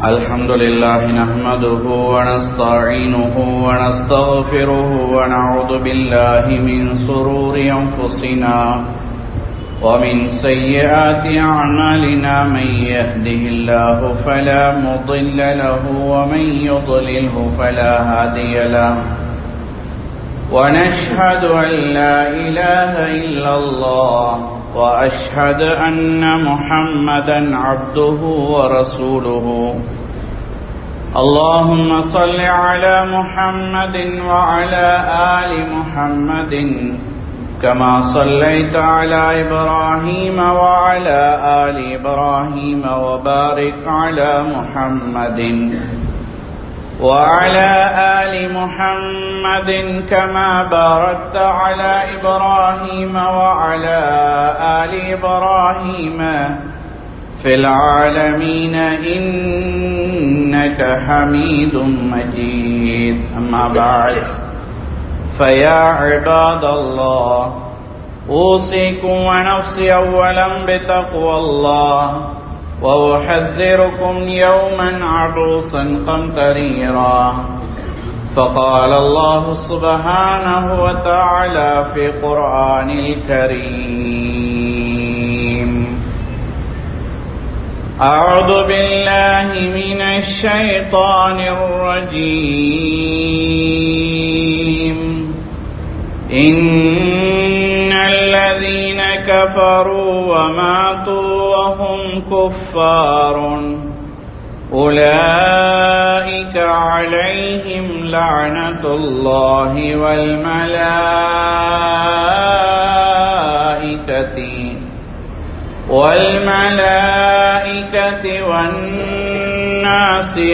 الحمد لله نحمده ونستعينه ونستغفره ونعوذ بالله من سرور أنفسنا ومن سيئات أعمالنا من يهده الله فلا مضل له ومن يضلله فلا هادي له ونشهد أن لا إله إلا الله وأشهد أن محمدا عبده ورسوله اللهم صل على محمد وعلى آل محمد كما صليت على إبراهيم وعلى آل إبراهيم وبارك على محمد وعلى آل محمد كما باركت على إبراهيم وعلى آل إبراهيم في العالمين إنك حميد مجيد أما بعد فيا عباد الله أوصيكم ونفسي أولا بتقوى الله وأحذركم يوما عروسا قمطريرا فقال الله سبحانه وتعالى في قرآن الكريم أعوذ بالله من الشيطان الرجيم إن الذين كفروا وماتوا وهم كفار أولئك عليهم لعنة الله والملائكة والملائكة والناس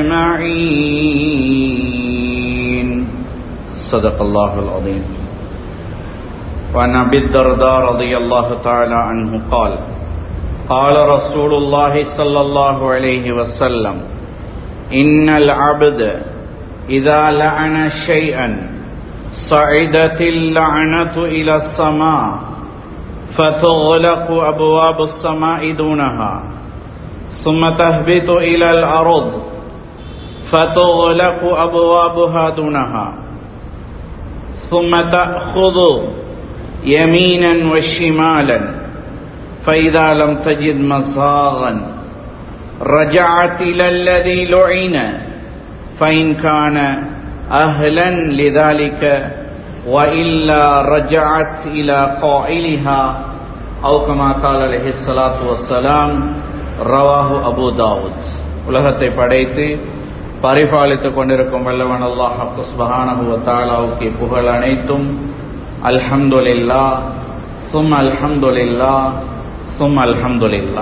أجمعين صدق الله العظيم وعن أبي الدرداء رضي الله تعالى عنه قال قال رسول الله صلى الله عليه وسلم إن العبد إذا لعن شيئا صعدت اللعنة إلى السماء فتغلق أبواب السماء دونها ثم تهبط إلى الأرض فتغلق أبوابها دونها ثم تأخذ يمينا وشمالا فإذا لم تجد مصاغا رجعت إلى الذي لعن فإن كان أهلا لذلك وإلا رجعت إلى قائلها أو كما قال عليه الصلاة والسلام رواه أبو داود உலகத்தை படைத்து பரிபாலித்துக் கொண்டிருக்கும் வல்லவன் அல்லாஹ் சுபஹானஹு தாலாவுக்கு புகழ் அனைத்தும் அல்ஹம்துலில்லா சும் அல்ஹம்துலில்லா சும் அல்ஹம்துலில்லா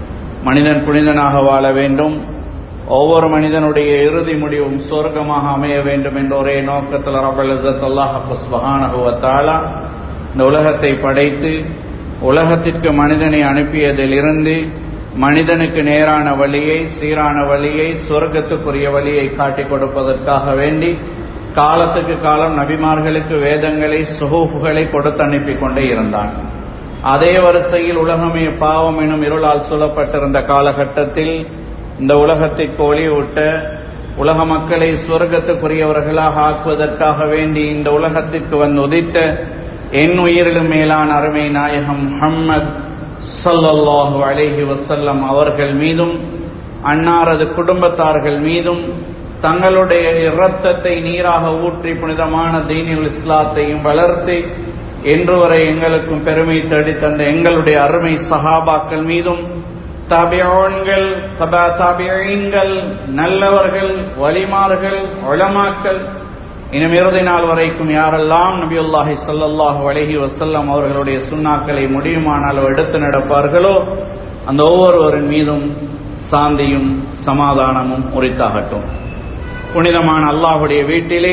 மனிதன் புனிதனாக வாழ வேண்டும் ஒவ்வொரு மனிதனுடைய இறுதி முடிவும் சொர்க்கமாக அமைய வேண்டும் என்ற ஒரே நோக்கத்தில் ரபல் அல்லாஹ் சுபஹானஹுவத்தாலா இந்த உலகத்தை படைத்து உலகத்திற்கு மனிதனை அனுப்பியதிலிருந்து மனிதனுக்கு நேரான வழியை சீரான வழியை சொர்க்கத்துக்குரிய வழியை காட்டிக் கொடுப்பதற்காக வேண்டி காலத்துக்கு காலம் நபிமார்களுக்கு வேதங்களை சுகூஃபுகளை கொடுத்து அனுப்பி கொண்டே இருந்தான் அதே வரிசையில் உலகமே பாவம் எனும் இருளால் சூழப்பட்டிருந்த காலகட்டத்தில் இந்த உலகத்திற்கு ஒளியூட்ட உலக மக்களை சுவர்க்கத்துக்குரியவர்களாக ஆக்குவதற்காக வேண்டி இந்த உலகத்திற்கு வந்து உதித்த என் உயிரிலும் மேலான அருமை நாயகம் முஹம்மத் சல்லல்லாஹு அலேஹி வசல்லம் அவர்கள் மீதும் அன்னாரது குடும்பத்தார்கள் மீதும் தங்களுடைய இரத்தத்தை நீராக ஊற்றி புனிதமான தீனில் இஸ்லாத்தையும் வளர்த்து இன்று வரை எங்களுக்கும் பெருமை தேடி தந்த எங்களுடைய அருமை சஹாபாக்கள் மீதும் தபியோன்கள் தபா தபியங்கள் நல்லவர்கள் வலிமார்கள் ஒளமாக்கள் இன்னும் இறுதி நாள் வரைக்கும் யாரெல்லாம் நபியுல்லாஹி சல்லாஹூ அலஹி வசல்லம் அவர்களுடைய சுண்ணாக்களை முடியுமானால் எடுத்து நடப்பார்களோ அந்த ஒவ்வொருவரின் மீதும் சாந்தியும் சமாதானமும் உரித்தாகட்டும் புனிதமான அல்லாஹுடைய வீட்டிலே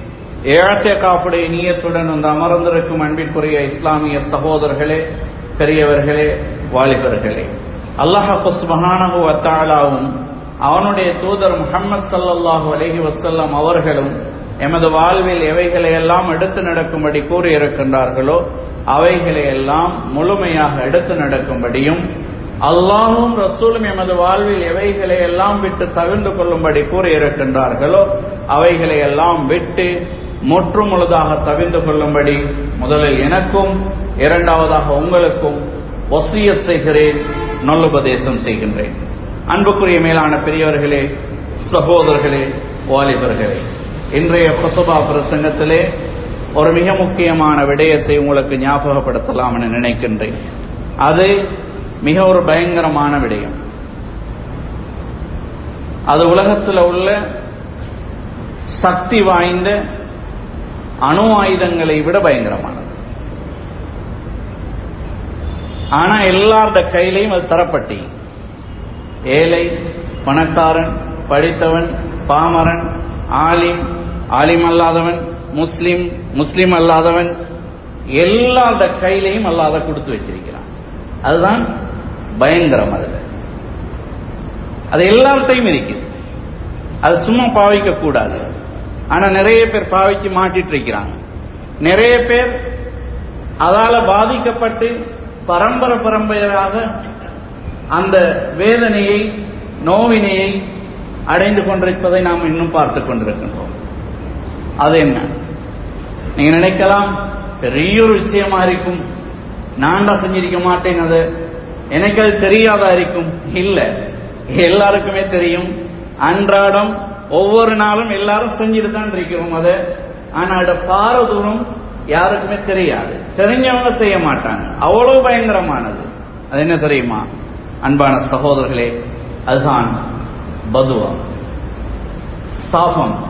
ஏழத்தே காப்புடைய நீயத்துடன் வந்து அமர்ந்திருக்கும் அன்பிற்குரிய இஸ்லாமிய சகோதரர்களே பெரியவர்களே வாலிபர்களே அல்லாஹு சுபஹானஹு வத்தாலாவும் அவனுடைய தூதர் முகமது சல்லல்லாஹு அலஹி வசல்லம் அவர்களும் எமது வாழ்வில் எவைகளை எல்லாம் எடுத்து நடக்கும்படி கூறியிருக்கின்றார்களோ அவைகளை எல்லாம் முழுமையாக எடுத்து நடக்கும்படியும் அல்லாஹும் ரசூலும் எமது வாழ்வில் எவைகளை எல்லாம் விட்டு தவிர்ந்து கொள்ளும்படி கூறியிருக்கின்றார்களோ அவைகளை எல்லாம் விட்டு முற்று முழுதாக தவிர்ந்து கொள்ளும்படி முதலில் எனக்கும் இரண்டாவதாக உங்களுக்கும் ஒசிய செய்கிறேன் நல்லுபதேசம் செய்கின்றேன் அன்புக்குரிய மேலான பெரியவர்களே சகோதரர்களே வாலிபர்களே இன்றைய கொசபா பிரசங்கத்திலே ஒரு மிக முக்கியமான விடயத்தை உங்களுக்கு ஞாபகப்படுத்தலாம் என நினைக்கின்றேன் அது மிக ஒரு பயங்கரமான விடயம் அது உலகத்தில் உள்ள சக்தி வாய்ந்த அணு ஆயுதங்களை விட பயங்கரமானது ஆனா எல்லாருடைய கையிலையும் அது தரப்பட்டி ஏழை பணக்காரன் படித்தவன் பாமரன் ஆலிம் ஆலிம் அல்லாதவன் முஸ்லிம் முஸ்லிம் அல்லாதவன் எல்லாத கையிலையும் அல்லாத கொடுத்து வச்சிருக்கிறான் அதுதான் பயங்கரம் அதுல அது எல்லார்ட்டையும் இருக்குது அது சும்மா பாவிக்க கூடாது ஆனா நிறைய பேர் பாவிச்சு மாட்டிட்டு இருக்கிறாங்க நிறைய பேர் அதால பாதிக்கப்பட்டு பரம்பரை பரம்பரையாக அந்த வேதனையை நோவினையை அடைந்து கொண்டிருப்பதை நாம் இன்னும் பார்த்து கொண்டிருக்கின்றோம் அது என்ன நீங்க நினைக்கலாம் பெரிய ஒரு விஷயமா இருக்கும் நான் தான் செஞ்சிருக்க மாட்டேன் அது எனக்கு அது தெரியாதா இருக்கும் இல்ல எல்லாருக்குமே தெரியும் அன்றாடம் ஒவ்வொரு நாளும் எல்லாரும் செஞ்சுட்டு தான் இருக்கிறோம் அதை ஆனா அத பார தூரம் யாருக்குமே தெரியாது தெரிஞ்சவங்க செய்ய மாட்டாங்க அவ்வளவு பயங்கரமானது அது என்ன தெரியுமா அன்பான சகோதரர்களே அதுதான் பதுவா சாபம்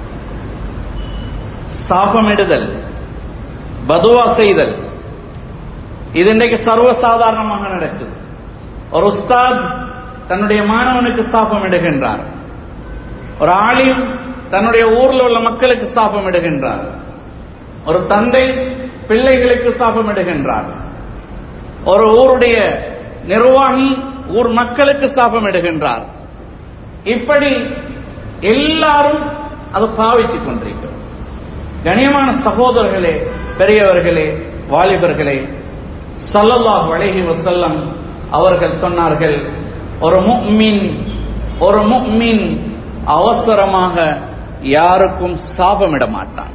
சாபமிடுதல் பதுவா செய்தல் இது இன்றைக்கு சர்வசாதாரணமாக நடக்குது ஒரு உஸ்தாத் தன்னுடைய மாணவனுக்கு சாபம் இடுகின்றார் ஒரு ஆலிம் தன்னுடைய ஊர்ல உள்ள மக்களுக்கு சாபம் இடுகின்றார் ஒரு தந்தை பிள்ளைகளுக்கு சாபம் இடுகின்றார் ஒரு ஊருடைய நிர்வாகி ஊர் மக்களுக்கு சாபம் இடுகின்றார் இப்படி எல்லாரும் அதை பாவித்துக் கொண்டிருக்கிறோம் கணியமான சகோதரர்களே பெரியவர்களே வாலிபர்களே சல்லல்லாஹு அலைஹி வஸல்லம் அவர்கள் சொன்னார்கள் ஒரு முஃமின் ஒரு முஃமின் அவசரமாக யாருக்கும் சாபமிட மாட்டான்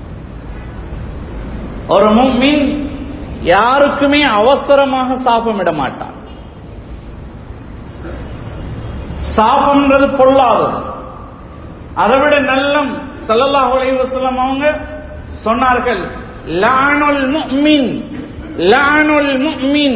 ஒரு முஃமின் யாருக்குமே அவசரமாக சாபமிட மாட்டான் சாபம்ன்றது பொல்லாதது அதை விட நல்லம் சல்லல்லாஹு அலைஹி வஸல்லம் அவங்க சொன்னார்கள் லானுல் முஃமின் லானுல் முஃமின்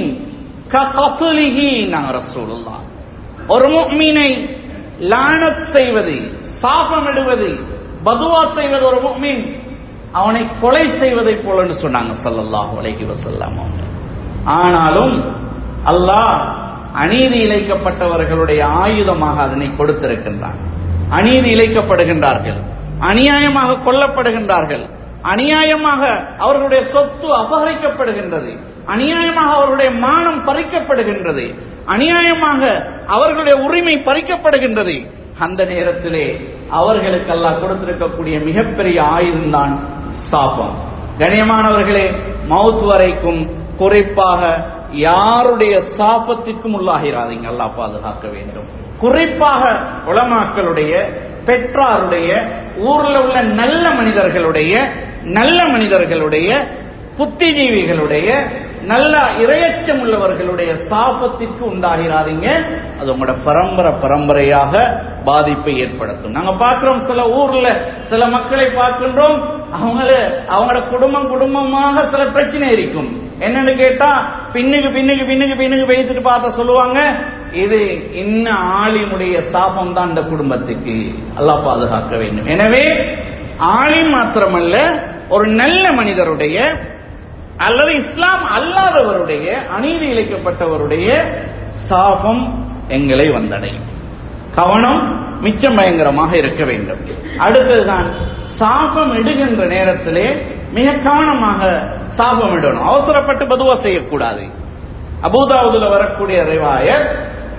ககத்லிஹி நாங்க ரசூலுல்லாஹ் ஒரு முஃமினை லானத் செய்வது சாபமிடுவது பதுவா செய்வது ஒரு முஃமின் அவனை கொலை செய்வதை போலன்னு சொன்னாங்க சல்லல்லாஹு அலைஹி வஸல்லம் அவங்க ஆனாலும் அல்லாஹ் அநீதி இழைக்கப்பட்டவர்களுடைய ஆயுதமாக அதனை கொடுத்திருக்கின்றான் அநீதி இழைக்கப்படுகின்றார்கள் அநியாயமாக கொல்லப்படுகின்றார்கள் அநியாயமாக அவர்களுடைய சொத்து அபகரிக்கப்படுகின்றது அநியாயமாக அவர்களுடைய மானம் பறிக்கப்படுகின்றது அநியாயமாக அவர்களுடைய உரிமை பறிக்கப்படுகின்றது அந்த நேரத்திலே அவர்களுக்கு அல்லாஹ் கொடுத்திருக்கக்கூடிய மிகப்பெரிய ஆயுதம்தான் சாபம் கண்ணியமானவர்களே மவுத் வரைக்கும் குறிப்பாக யாருடைய சாபத்திற்கும் உள்ளாகிறாதீங்க அல்லாஹ் பாதுகாக்க வேண்டும் குறிப்பாக உலமாக்களுடைய பெற்றாருடைய ஊர்ல உள்ள நல்ல மனிதர்களுடைய நல்ல மனிதர்களுடைய புத்திஜீவிகளுடைய நல்ல இரையச்சம் உள்ளவர்களுடைய சாபத்திற்கு உண்டாகிறாதீங்க அது உங்களோட பரம்பரை பரம்பரையாக பாதிப்பை ஏற்படுத்தும் நாங்க பார்க்கிறோம் சில ஊர்ல சில மக்களை பார்க்கின்றோம் அவங்கள அவங்களோட குடும்பம் குடும்பமாக சில பிரச்சனை இருக்கும் என்னன்னு கேட்டா பின்னுக்கு பின்னுக்கு பின்னுக்கு பின்னுக்கு பேசிட்டு பார்த்த சொல்லுவாங்க இது இன்ன ஆளினுடைய சாபம் தான் இந்த குடும்பத்துக்கு அல்லாஹ் பாதுகாக்க வேண்டும் எனவே ஆளின் மாத்திரமல்ல ஒரு நல்ல மனிதருடைய அல்லது இஸ்லாம் அல்லாதவருடைய அநீதி இழைக்கப்பட்டவருடைய சாபம் எங்களை வந்தடையும் கவனம் மிச்சம் பயங்கரமாக இருக்க வேண்டும் அடுத்ததுதான் சாபம் இடுகின்ற நேரத்திலே மிக கவனமாக சாபம் இடணும் அவசரப்பட்டு பதுவா செய்யக்கூடாது அபூதாவுதுல வரக்கூடிய ரிவாயத்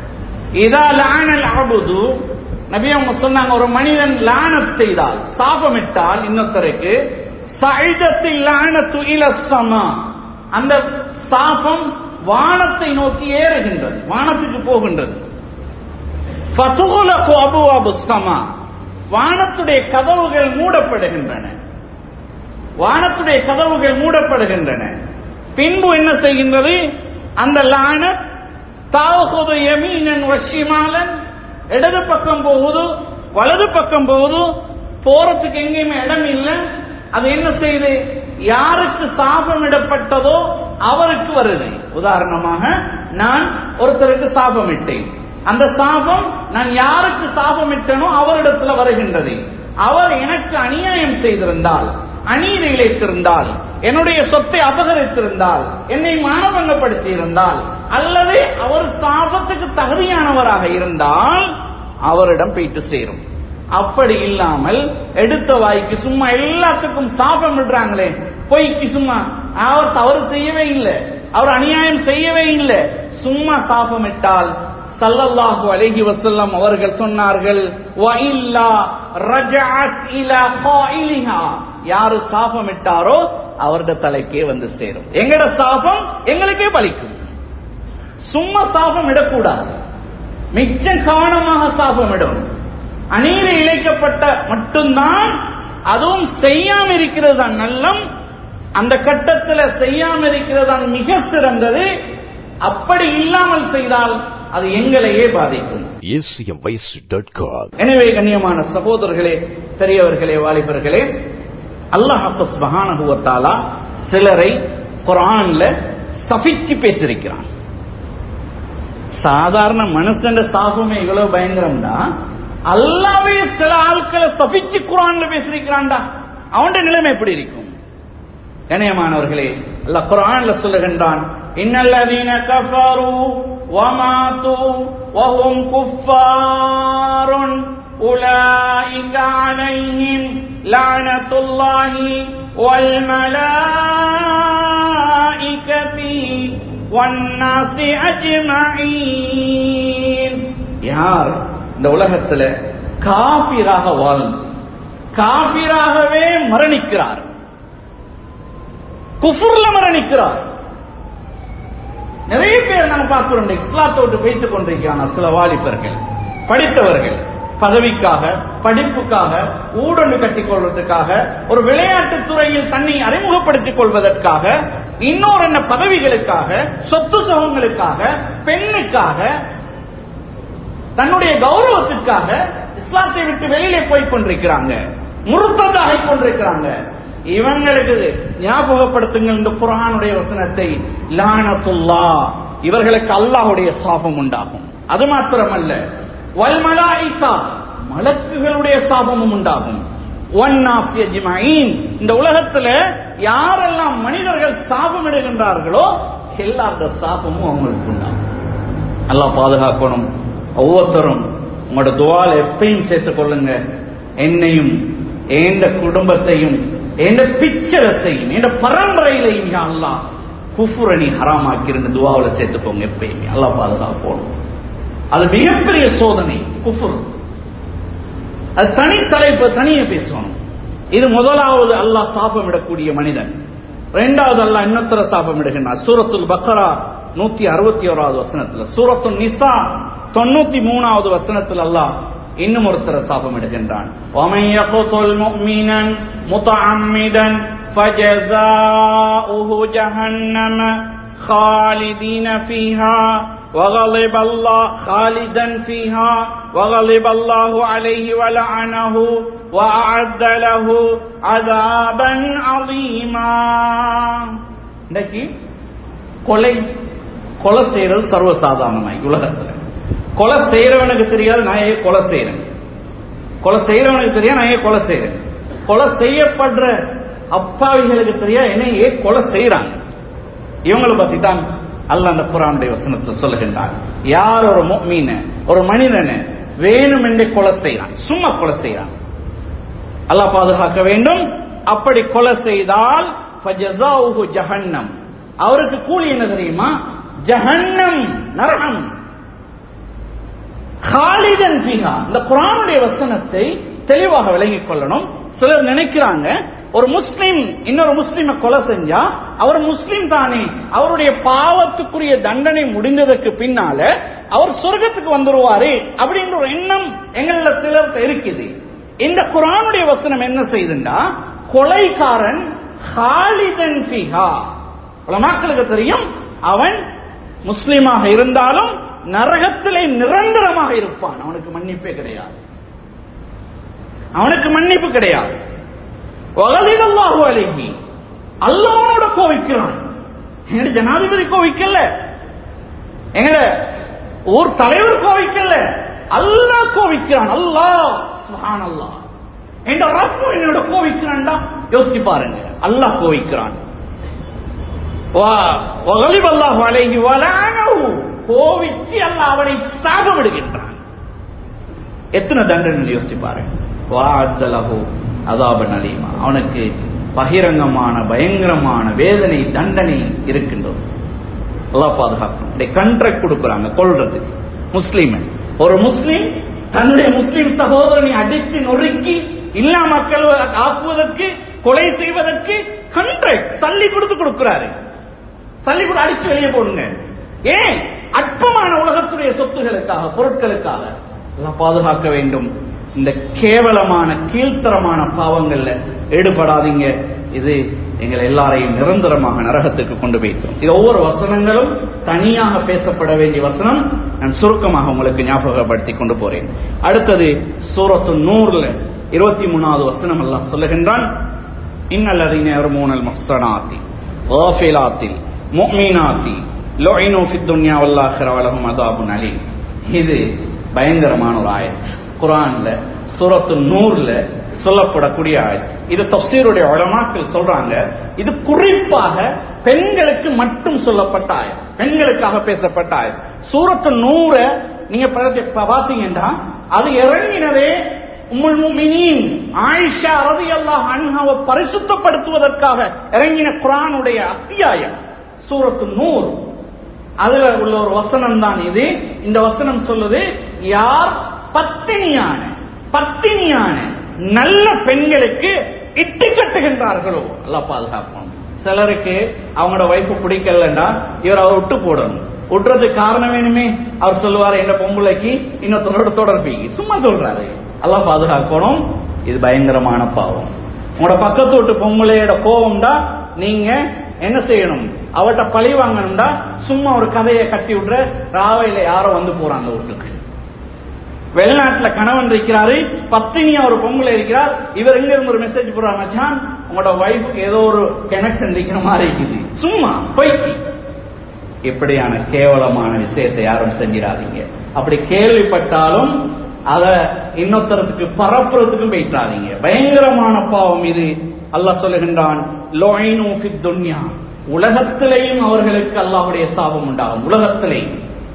இதா லானல் அபுது நபி அவங்க சொன்னாங்க ஒரு மனிதன் லானத் செய்தால் சாபமிட்டால் இன்னொருத்தருக்கு சைதத்தில் லானத்து இல சமா அந்த சாபம் வானத்தை நோக்கி ஏறுகின்றது வானத்துக்கு போகின்றது ஃபதுகுலகு அபுவாபு ஸமா வானத்துடைய கதவுகள் மூடப்படுகின்றன வானத்துடைய கதவுகள் மூடப்படுகின்றன பின்பு என்ன செய்கின்றது அந்த லானத் தாவகுது யமீனன் வஷிமாலன் இடது பக்கம் போகுது வலது பக்கம் போகுது போறதுக்கு எங்கேயுமே இடம் இல்லை அது என்ன செய்யுது யாருக்கு சாபமிடப்பட்டதோ அவருக்கு வருது உதாரணமாக நான் ஒருத்தருக்கு சாபமிட்டேன் அந்த சாபம் நான் யாருக்கு சாபமிட்டனோ அவரிடத்துல வருகின்றது அவர் எனக்கு அநியாயம் செய்திருந்தால் அநீதி இழைத்திருந்தால் என்னுடைய சொத்தை அபகரித்திருந்தால் என்னை மானபங்கப்படுத்தி இருந்தால் அல்லது அவர் சாபத்துக்கு தகுதியானவராக இருந்தால் அவரிடம் போயிட்டு சேரும் அப்படி இல்லாமல் எடுத்த வாய்க்கு சும்மா எல்லாத்துக்கும் சாபம் விடுறாங்களே பொய்க்கு சும்மா அவர் தவறு செய்யவே இல்லை அவர் அநியாயம் செய்யவே இல்லை சும்மா சாபமிட்டால் சல்லல்லாஹு அலைஹி வஸல்லம் அவர்கள் சொன்னார்கள் வஇல்லா ரஜஅத் இலா காயிலிஹா யாரு சாபமிட்டாரோ அவரது தலைக்கே வந்து சேரும் எங்கட சாபம் எங்களுக்கே பலிக்கும் சும்மா சாபம் இடக்கூடாது மிச்சம் கவனமாக சாபமிடும் அநீதி இழைக்கப்பட்ட மட்டும்தான் அதுவும் செய்யாம இருக்கிறது தான் நல்லம் அந்த கட்டத்தில் செய்யாம இருக்கிறது தான் மிக சிறந்தது அப்படி இல்லாமல் செய்தால் அது எங்களையே பாதிக்கும் acmvoice.com. எனவே கண்ணியமான சகோதரர்களே பெரியவர்களே வாலிபர்களே அல்லாஹ் சுப்ஹானஹு வ தஆலா சிலரை குர்ஆன்ல சபிச்சு பேசியிருக்கிறான் சாதாரண மனுஷன் சாபமே இவ்வளவு பயங்கரம்டா அல்லாவே சில ஆட்களை சபிச்சு குர்ஆன்ல பேசியிருக்கிறான்டா அவனுடைய நிலைமை எப்படி இருக்கும் கண்ணியமானவர்களே அல்லாஹ் குர்ஆன்ல சொல்லுகின்றான் இன்னல்லதீன கஃபரு வமாது வஹும் குஃபாருன் உலாயிக அலைஹிம் லஅனத்துல்லாஹி வல் மலாயிகதி வன்னாசி அஜ்மஈன் யார் இந்த உலகத்துல காபிராக வாழ்ந்து காபிராகவே மரணிக்கிறார் குஃபுர்ல மரணிக்கிறார் நிறைய பேர் நாங்க பார்க்கிறோம் இந்த இஸ்லாத்தை விட்டு வைத்துக் கொண்டிருக்கிறாங்க சில வாலிபர்கள் படித்தவர்கள் பதவிக்காக படிப்புக்காக ஊடொன்று கட்டிக் கொள்வதற்காக ஒரு விளையாட்டு துறையில் தன்னை அறிமுகப்படுத்திக் கொள்வதற்காக இன்னொரு என்ன பதவிகளுக்காக சொத்து சுகங்களுக்காக பெண்ணுக்காக தன்னுடைய கௌரவத்திற்காக இஸ்லாத்தை விட்டு வெளியிலே போய் கொண்டிருக்கிறாங்க முருத்ததாக கொண்டிருக்கிறாங்க இவங்களுக்கு ஞாபகப்படுத்துங்கள் இந்த குரானுடைய வசனத்தை லானத்துல்லா இவர்களுக்கு அல்லாஹுடைய சாபம் உண்டாகும் அது மாத்திரமல்ல வல்மலாயிகா மலக்குகளுடைய சாபமும் உண்டாகும் ஒன்னாஃப் அஜ்மஈன் இந்த உலகத்துல யாரெல்லாம் மனிதர்கள் சாபம் இடுகின்றார்களோ எல்லாருடைய சாபமும் அவங்களுக்கு உண்டாகும் அல்லாஹ் பாதுகாக்கணும் ஒவ்வொருத்தரும் உங்களோட துவால் எப்பயும் சேர்த்துக் கொள்ளுங்க என்னையும் எந்த குடும்பத்தையும் எந்த பிச்சரத்தையும் எந்த பரம்பரையிலையும் யா அல்லாஹ் குஃபுரணி ஹராமாக்கிருங்க துவாவில் சேர்த்துக்கோங்க எப்பயுமே அல்லாஹ் பாதுகாப்போம் அது மிகப்பெரிய சோதனை குஃபுர் அது தனி தலைப்பு தனியே பேசணும் இது முதலாவது அல்லாஹ் சாபமிடக்கூடிய மனிதன் இரண்டாவது அல்லாஹ் இன்னொருத்தர சாபமிடுகின்றார் சூரத்துல் பக்கரா நூத்தி அறுபத்தி ஓராவது வசனத்துல சூரத்து நிசா தொண்ணூத்தி மூணாவது வசனத்தில் அல்லாஹ் இன்னும் ஒருத்தர சாபமிடுகின்றான் وَمَن يَقْتُلْ مُؤْمِنًا مُتَعَمِّدًا فَجَزَاؤُهُ جَهَنَّمَ خَالِدِينَ فِيهَا وغضب الله خالدا فيها وغضب الله عليه ولعنه وأعد له عذابا عظيما இன்னைக்கு கொலை கொலை செய்யறது சர்வசாதாரணமாய் உலகத்துல கொலை செய்யறவனுக்கு தெரியாது நான் ஏன் கொலை செய்யறேன் கொலை செய்யறவனுக்கு தெரியாது நான் ஏன் கொலை செய்யறேன் கொலை செய்யப்படுற அப்பாவிகளுக்கு தெரியாது என்ன ஏன் கொலை செய்யறாங்க இவங்களை பத்தி தான் அல்ல அந்த குரானுடைய வசனத்தை சொல்லுகின்றான் யார் ஒரு மீன ஒரு மனிதனை வேணும் என்றே கொலை செய்யறான் சும்மா கொலை செய்யறான் அல்லாஹ் பாதுகாக்க வேண்டும் அப்படி கொலை செய்தால் ஃபஜஸாஉஹு ஜஹன்னம் அவருக்கு கூலி என்ன தெரியுமா ஜஹன்னம் நரகம் காலிதன் ஃபீஹா இந்த குரானுடைய வசனத்தை தெளிவாக விளங்கிக் கொள்ளணும் சிலர் நினைக்கிறாங்க ஒரு முஸ்லிம் இன்னொரு முஸ்லிமை கொலை செஞ்சா அவர் முஸ்லிம் தானே அவருடைய பாவத்துக்குரிய தண்டனை முடிந்ததற்கு பின்னால அவர் சொர்க்கத்துக்கு வந்துருவாரு அப்படின்ற ஒரு எண்ணம் எங்கள சிலர் இருக்குது இந்த குரானுடைய வசனம் என்ன செய்துண்டா கொலைகாரன் ஹாலிதன் ஃபிஹா மக்களுக்கு தெரியும் அவன் முஸ்லிமாக இருந்தாலும் நரகத்திலே நிரந்தரமாக இருப்பான் அவனுக்கு மன்னிப்பே கிடையாது அவனுக்கு மன்னிப்பு கிடையாது வகலிதல்லாஹு அலைஹி அல்லாஹ்வோட கோவிக்கிறான் எங்க ஜனாதிபதி கோவிக்கல எங்க ஊர் தலைவர் கோவிக்கல அல்லாஹ் கோவிக்கிறான் அல்லாஹ் சுப்ஹானல்லாஹ் என்ற ரப்பு என்னோட கோவிக்கிறான்டா யோசிச்சு பாருங்க அல்லாஹ் கோவிக்கிறான் வகலிப் அல்லாஹு அலைஹி வலஅனஹு கோவிச்சு அல்லாஹ் அவனை சாபமிடுகின்றான் எத்தனை தண்டனை யோசிச்சு பாருங்க வாஅத்தலஹு அதாபன் அலீமா அவனுக்கு பகிரங்கமான பயங்கரமான வேதனை தண்டனை இருக்கின்றது அல்லாஹ் பாதுகாக்கணும் கண்ட்ராக்ட் கொடுக்குறாங்க கொள்றது முஸ்லீம் ஒரு முஸ்லீம் தன்னுடைய முஸ்லீம் சகோதரனை அடித்து நொறுக்கி இல்லா மக்கள் ஆக்குவதற்கு கொலை செய்வதற்கு கண்ட்ராக்ட் தள்ளி கொடுத்து கொடுக்கிறாரு தள்ளி கூட அடிச்சு வெளியே போடுங்க ஏன் அற்பமான உலகத்துடைய சொத்துகளுக்காக பொருட்களுக்காக எல்லாம் பாதுகாக்க வேண்டும் இந்த கேவலமான கீழ்த்தரமான பாவங்கள்ல ஈடுபடாதீங்க இது எங்கள் எல்லாரையும் நிரந்தரமாக நரகத்துக்கு கொண்டு போய்த்தோம் இது ஒவ்வொரு வசனங்களும் தனியாக பேசப்பட வேண்டிய வசனம் நான் சுருக்கமாக உங்களுக்கு ஞாபகப்படுத்தி கொண்டு போறேன் அடுத்தது சூரத்து நூறுல இருபத்தி மூணாவது வசனம் எல்லாம் சொல்லுகின்றான் இன்னல்லதீன யர்மூனல் முஹ்ஸனாத்தி வாஃபிலாத்தில் முஃமினாத்தி லுஇனு ஃபித் துன்யா வல் ஆখিরা வலஹும் அதாபுன் அலீம் இது பயங்கரமான ஒரு ஆயத் குரான்ல சூரத்து நூறுல சொல்லப்படக்கூடிய ஆயத் இது தப்சீருடைய உலமாக்கள் சொல்றாங்க இது குறிப்பாக பெண்களுக்கு மட்டும் சொல்லப்பட்ட ஆயத் பெண்களுக்காக பேசப்பட்ட ஆயத் சூரத்து நூற நீங்க பாத்தீங்கன்னா அது இறங்கினதே உம்முல் முஃமினீன் ஆயிஷா ரலியல்லாஹு அன்ஹாவை பரிசுத்தப்படுத்துவதற்காக இறங்கின குர்ஆனுடைய அத்தியாயம் சூரத்து நூர் அதுல உள்ள ஒரு வசனம் தான் இது இந்த வசனம் சொல்லுது யார் பத்தினியான பத்தினியான நல்ல பெண்களுக்கு இட்டு கட்டுகின்றார்களோ அல்ல பாதுகாப்போம் சிலருக்கு அவங்களோட வைப்பு பிடிக்கலன்னா இவர் அவர் விட்டு போடணும் விட்டுறதுக்கு காரணம் வேணுமே அவர் சொல்லுவார் எங்க பொம்பளைக்கு இன்னொருத்தரோட தொடர்பு சும்மா சொல்றாரு எல்லாம் பாதுகாக்கணும் இது பயங்கரமான பாவம் உங்களோட பக்கத்து விட்டு பொம்பளையோட கோவம்டா நீங்க என்ன செய்யணும் அவட்ட பழி வாங்கணும்டா சும்மா ஒரு கதையை கட்டி விடுற ராவையில யாரோ வந்து போறாங்க வீட்டுக்கு வெளிநாட்டுல கணவன் இருக்கிறாரு பத்தினியா ஒரு பொங்கல் இருக்கிறார் இவர் எங்க இருந்து ஒரு மெசேஜ் போடுறாங்க மச்சான் உங்களோட வைஃபுக்கு ஏதோ ஒரு கனெக்ஷன் இருக்கிற மாதிரி இருக்குது சும்மா பொய்க்கு இப்படியான கேவலமான விஷயத்தை யாரும் செஞ்சிடாதீங்க அப்படி கேள்விப்பட்டாலும் அத இன்னொருத்தரத்துக்கு பரப்புறதுக்கும் போயிட்டாதீங்க பயங்கரமான பாவம் இது அல்லாஹ் சொல்லுகின்றான் லொய்னு ஃபித் துன்யா உலகத்திலேயும் அவர்களுக்கு அல்லாஹ்வுடைய சாபம் உண்டாகும் உலகத்திலேயும்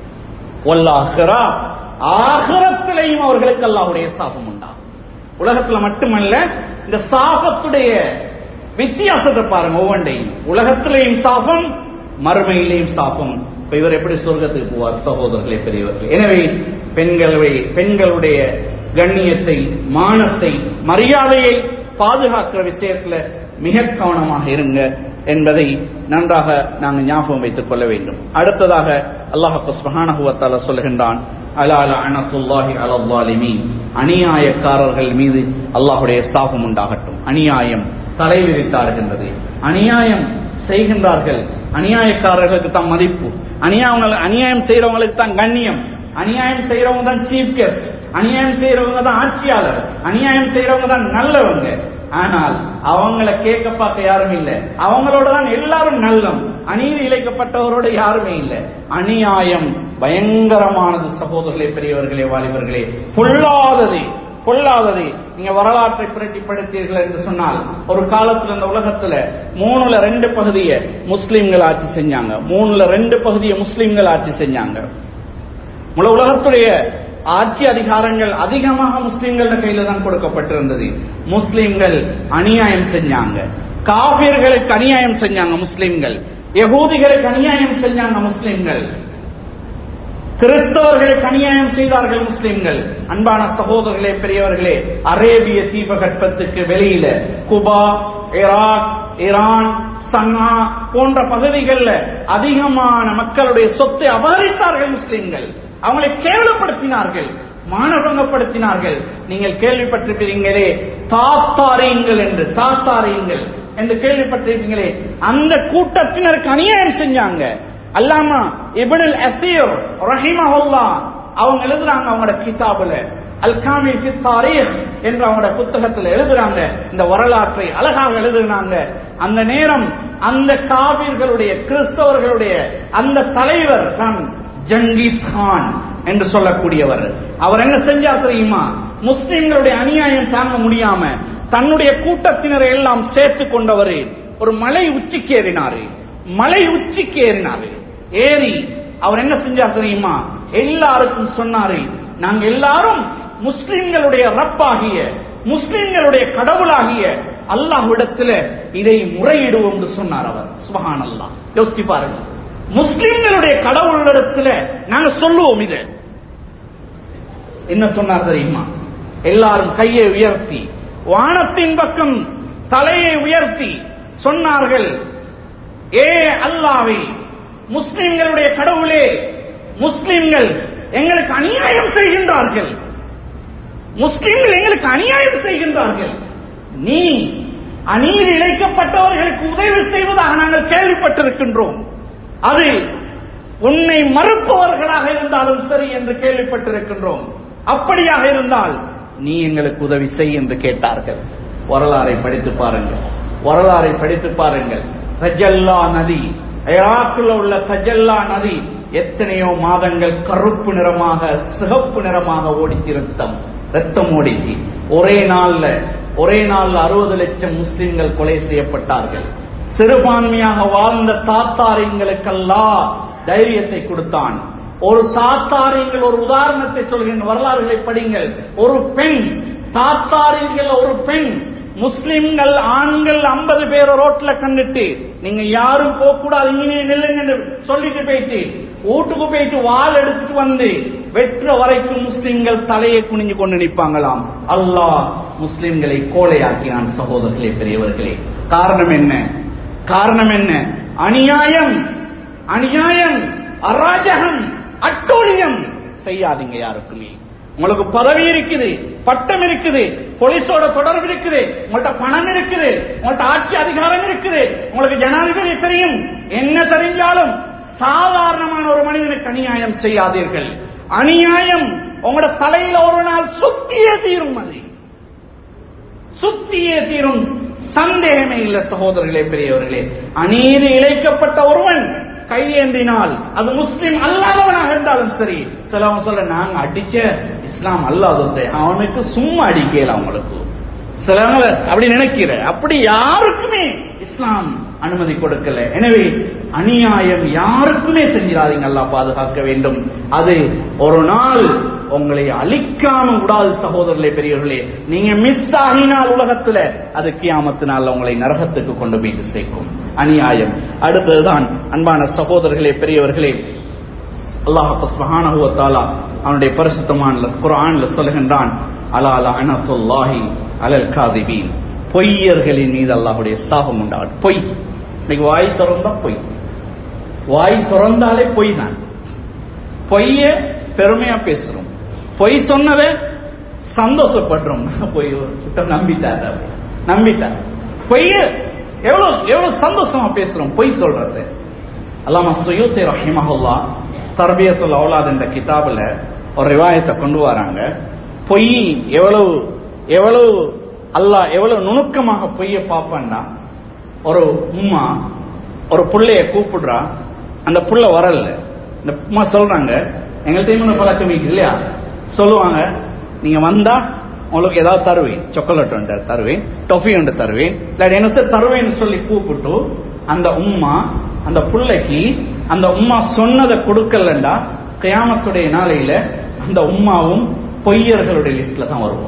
வல்லாஹிரா ஆகரத்திலேயும் அவர்களுக்கு அல்லாஹ்வுடைய சாபம் உண்டாகும் உலகத்துல மட்டுமல்ல இந்த சாபத்துடைய வித்தியாசத்தை பாருங்க ஒவ்வொன்றையும் உலகத்திலேயும் சாபம் மறுமையிலேயும் சாபம் இப்ப இவர் எப்படி சொர்க்கத்துக்கு போவார் சகோதரர்களே பெரியவர்கள் எனவே பெண்களை பெண்களுடைய கண்ணியத்தை மானத்தை மரியாதையை பாதுகாக்கிற விஷயத்துல மிக கவனமாக இருங்க என்பதை நன்றாக நாங்கள் ஞாபகம் வைத்துக் கொள்ள வேண்டும் அடுத்ததாக அல்லாஹ் சுபஹானஹுவத்தால சொல்லுகின்றான் அலால அனத்துல்லாஹி அலல்லாலிமீன் அநியாயக்காரர்கள் மீது அல்லாஹுடைய ஸ்தாபம் உண்டாகட்டும் அநியாயம் தலை விரித்தாடுகின்றது அநியாயம் செய்கின்றார்கள் அநியாயக்காரர்களுக்கு தான் மதிப்பு அநியாயம் அநியாயம் செய்யறவங்களுக்கு தான் கண்ணியம் அநியாயம் செய்யறவங்க தான் சீஃப் கெஸ்ட் அநியாயம் செய்யறவங்க தான் ஆட்சியாளர் அநியாயம் செய்யறவங்க தான் நல்லவங்க ஆனால் அவங்கள கேட்க பார்க்க யாரும் இல்லை அவங்களோட தான் எல்லாரும் நல்லம் அநீதி இழைக்கப்பட்டவரோட யாருமே இல்லை அநியாயம் பயங்கரமானது சகோதரர்களே பெரியவர்களே வாலிபர்களே பொல்லாதது பொல்லாதது நீங்க வரலாற்றை புரட்டிப்படுத்தீர்கள் என்று சொன்னால் ஒரு காலத்துல இந்த உலகத்துல மூணுல ரெண்டு பகுதியை முஸ்லிம்கள் ஆட்சி செஞ்சாங்க மூணுல ரெண்டு பகுதியை முஸ்லிம்கள் ஆட்சி செஞ்சாங்க முழு உலகத்துடைய ஆட்சி அதிகாரங்கள் அதிகமாக முஸ்லிம்கள கையில தான் கொடுக்கப்பட்டிருந்தது முஸ்லிம்கள் அநியாயம் செஞ்சாங்க காபிர்களுக்கு அநியாயம் செஞ்சாங்க முஸ்லிம்கள் யகூதிகளுக்கு அநியாயம் செஞ்சாங்க முஸ்லிம்கள் கிறிஸ்தவர்களுக்கு அநியாயம் செய்தார்கள் முஸ்லிம்கள் அன்பான சகோதரர்களே பெரியவர்களே அரேபிய தீபகற்பத்துக்கு வெளியில குபா ஈராக் ஈரான் சன்னா போன்ற பகுதிகளில் அதிகமான மக்களுடைய சொத்தை அபகரித்தார்கள் முஸ்லிம்கள் அவங்களை கேவலப்படுத்தினார்கள் மானபங்கப்படுத்தினார்கள் நீங்கள் கேள்விப்பட்டிருக்கிறீங்களே தாத்தாரியுங்கள் என்று தாத்தாரியுங்கள் என்று கேள்விப்பட்டிருக்கீங்களே அந்த கூட்டத்தினருக்கு அநியாயம் செஞ்சாங்க அல்லாமா இப்னுல் அசீர் ரஹிமஹுல்லா அவங்க எழுதுறாங்க அவங்களோட கிதாபுல அல் காமில் ஃபி தாரீக் என்ற அவங்களோட புத்தகத்தில் எழுதுறாங்க இந்த வரலாற்றை அழகாக எழுதுனாங்க அந்த நேரம் அந்த காவிர்களுடைய கிறிஸ்தவர்களுடைய அந்த தலைவர் தான் ஜங்கீஸ் கான் என்று சொல்லக்கூடியவர் அவர் என்ன செஞ்சார் தெரியுமா முஸ்லிம்களுடைய அநியாயம் தாங்க முடியாம தன்னுடைய கூட்டத்தினரை எல்லாம் சேர்த்து கொண்டவர் ஒரு மலை உச்சிக்கு ஏறினாரு மலை உச்சிக்கு ஏறினாரு ஏறி அவர் என்ன செஞ்சார் தெரியுமா எல்லாருக்கும் சொன்னாரு நாங்க எல்லாரும் முஸ்லிம்களுடைய ரப்பாகிய முஸ்லிம்களுடைய கடவுளாகிய அல்லாஹ்விடத்துல இதை முறையிடுவோம் என்று சொன்னார் அவர் சுபஹான் அல்லாஹ் யோசிச்சு பாருங்க முஸ்லிம்களுடைய கடவுளிடத்துல நாங்க சொல்லுவோம் இதை என்ன சொன்னார் தெரியுமா எல்லாரும் கையை உயர்த்தி வானத்தின் பக்கம் தலையை உயர்த்தி சொன்னார்கள் ஏ அல்லாவே முஸ்லிம்களுடைய கடவுளே முஸ்லிம்கள் எங்களுக்கு அநியாயம் செய்கின்றார்கள் முஸ்லிம்கள் எங்களுக்கு அநியாயம் செய்கின்றார்கள் நீ அநீதி இழைக்கப்பட்டவர்களுக்கு உதவி செய்வதாக நாங்கள் கேள்விப்பட்டிருக்கின்றோம் அது உன்னை மறுப்பவர்களாக இருந்தாலும் சரி என்று கேள்விப்பட்டிருக்கின்றோம் அப்படியாக இருந்தால் நீ எங்களுக்கு உதவி செய் என்று கேட்டார்கள் வரலாறை படித்து பாருங்கள் வரலாறை படித்து பாருங்கள் சஜல்லா நதி ஈராக்கில் உள்ள சஜல்லா நதி எத்தனையோ மாதங்கள் கருப்பு நிறமாக சிகப்பு நிறமாக ஓடிச்சு ரத்தம் ரத்தம் ஓடிச்சு ஒரே நாள்ல ஒரே நாள்ல அறுபது லட்சம் முஸ்லிம்கள் கொலை செய்யப்பட்டார்கள் சிறுபான்மையாக வாழ்ந்த தாத்தாரியங்களுக்கெல்லாம் தைரியத்தை கொடுத்தான் ஒரு தாத்தாரியங்கள் ஒரு உதாரணத்தை சொல்கின்ற வரலாறுகளை படிங்கள் ஒரு பெண் தாத்தாரியர்கள் ஒரு பெண் முஸ்லிம்கள் ஆண்கள் ஐம்பது பேர் ரோட்ல கண்டுட்டு நீங்க யாரும் போக கூடாது இங்கே நில்லுங்க சொல்லிட்டு போயிட்டு வீட்டுக்கு போயிட்டு வாள் எடுத்துட்டு வந்து வெற்ற வரைக்கும் முஸ்லிம்கள் தலையை குனிஞ்சு கொண்டு நிற்பாங்களாம் அல்லாஹ் முஸ்லிம்களை கோலையாக்கினான் சகோதரர்களே பெரியவர்களே காரணம் என்ன காரணம் என்ன அநியாயம் அநியாயம் அராஜகம் அட்டூழியம் செய்யாதீங்க யாருக்குமே உங்களுக்கு பதவி இருக்குது பட்டம் இருக்குது போலீஸோட தொடர்பு இருக்குது உங்கள்ட்ட பணம் இருக்குது உங்கள்ட்ட ஆட்சி அதிகாரம் இருக்குது உங்களுக்கு ஜனாதிபதி தெரியும் என்ன தெரிஞ்சாலும் சாதாரணமான ஒரு மனிதனுக்கு அநியாயம் செய்யாதீர்கள் அநியாயம் உங்களோட தலையில ஒரு நாள் சுத்தியே தீரும் அது சுத்தியே தீரும் சந்தேகமே இல்லை சகோதரர்களே பெரியவர்களே அநீதி இழைக்கப்பட்ட ஒருவன் கையேந்தினால் அது முஸ்லிம் அல்லாதவனாக இருந்தாலும் சரி சிலவன் சொல்ல நாங்க அடிச்ச இஸ்லாம் அல்லாதது அவனுக்கு சும்மா அடிக்கல அவங்களுக்கு சிலவங்க அப்படி நினைக்கிற அப்படி யாருக்குமே இஸ்லாம் அனுமதி கொடுக்கல எனவே அநியாயம் யாருக்குமே செஞ்சிடாதீங்க அல்லா பாதுகாக்க வேண்டும் அது ஒரு நாள் உங்களை அழிக்காம விடாது சகோதரர்களே பெரியவர்களே நீங்க மிஸ் ஆகினால் உலகத்துல அது கியாமத்து நாள் உங்களை நரகத்துக்கு கொண்டு போய் சேர்க்கும் அநியாயம் அடுத்ததுதான் அன்பான சகோதரர்களே பெரியவர்களே அல்லாஹாலா அவனுடைய பரிசுத்தமான குரான்ல சொல்லுகின்றான் அலா அலா அனத்துல்லாஹி அலல் காதிபீன் பொய்யர்களின் மீது அல்லாஹுடைய சாபம் உண்டாகும் பொய் இன்னைக்கு வாய் திறந்தா பொய் வாய் திறந்தாலே பொய் தான் பொய்ய பெருமையா பேசுறோம் பொய் சொன்னதை சந்தோஷப்படுறோம் பொய் சுத்தம் நம்பிட்டார் நம்பிட்டார் பொய்ய எவ்வளவு எவ்வளவு சந்தோஷமா பேசுறோம் பொய் சொல்றது அல்லாம சுயூசை ரஹிமஹுல்லா தர்பியத்துல் அவுலாத் என்ற கிதாபில் ஒரு ரிவாயத்தை கொண்டு வராங்க பொய் எவ்வளவு எவ்வளவு அல்லாஹ் எவ்வளவு நுணுக்கமாக பொய்ய பார்ப்பேன்னா ஒரு உம்மா ஒரு புள்ளைய கூப்பிடுறா அந்த புள்ள வரல இந்த உம்மா சொல்றாங்க எங்கள்கிட்ட இன்னும் பழக்கம் இல்லையா சொல்லுவாங்க நீங்க வந்தா உங்களுக்கு ஏதாவது தருவேன் சாக்லேட் ஒன்று தருவேன் டொஃபி ஒன்று தருவேன் இல்லாட்டி எனக்கு தருவேன்னு சொல்லி கூப்பிட்டு அந்த உம்மா அந்த புள்ளைக்கு அந்த உம்மா சொன்னதை கொடுக்கலண்டா கியாமத்துடைய நாளையில அந்த உம்மாவும் பொய்யர்களுடைய லிஸ்ட்ல தான் வருவோம்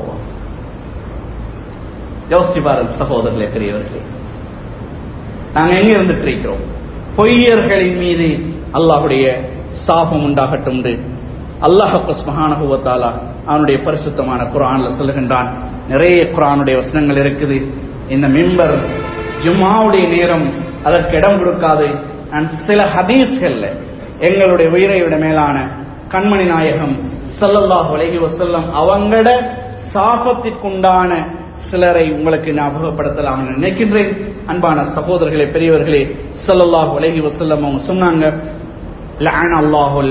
யோசிச்சு பாருங்க சகோதரர்களே பெரியவர்களே நாங்க எங்க இருந்துட்டு இருக்கிறோம் பொய்யர்களின் மீது அல்லாஹுடைய சாபம் உண்டாகட்டும் என்று அல்லாஹ் சுபஹானஹுவத்தாலா அவனுடைய பரிசுத்தமான குரான்ல சொல்லுகின்றான் நிறைய குரானுடைய வசனங்கள் இருக்குது இந்த மிம்பர் ஜும்மாவுடைய நேரம் அதற்கு இடம் கொடுக்காது நான் சில ஹதீஸ்கள்ல எங்களுடைய உயிரை விட மேலான கண்மணி நாயகம் ஸல்லல்லாஹு அலைஹி வஸல்லம் அவங்களோட சாபத்திற்குண்டான சிலரை உங்களுக்கு ஞாபகப்படுத்தலாம் என நினைக்கின்றேன் அன்பான சகோதரர்களே பெரியவர்களே ஸல்லல்லாஹு அலைஹி வஸல்லம் அவங்க சொன்னாங்க லஅன அல்லாஹுல்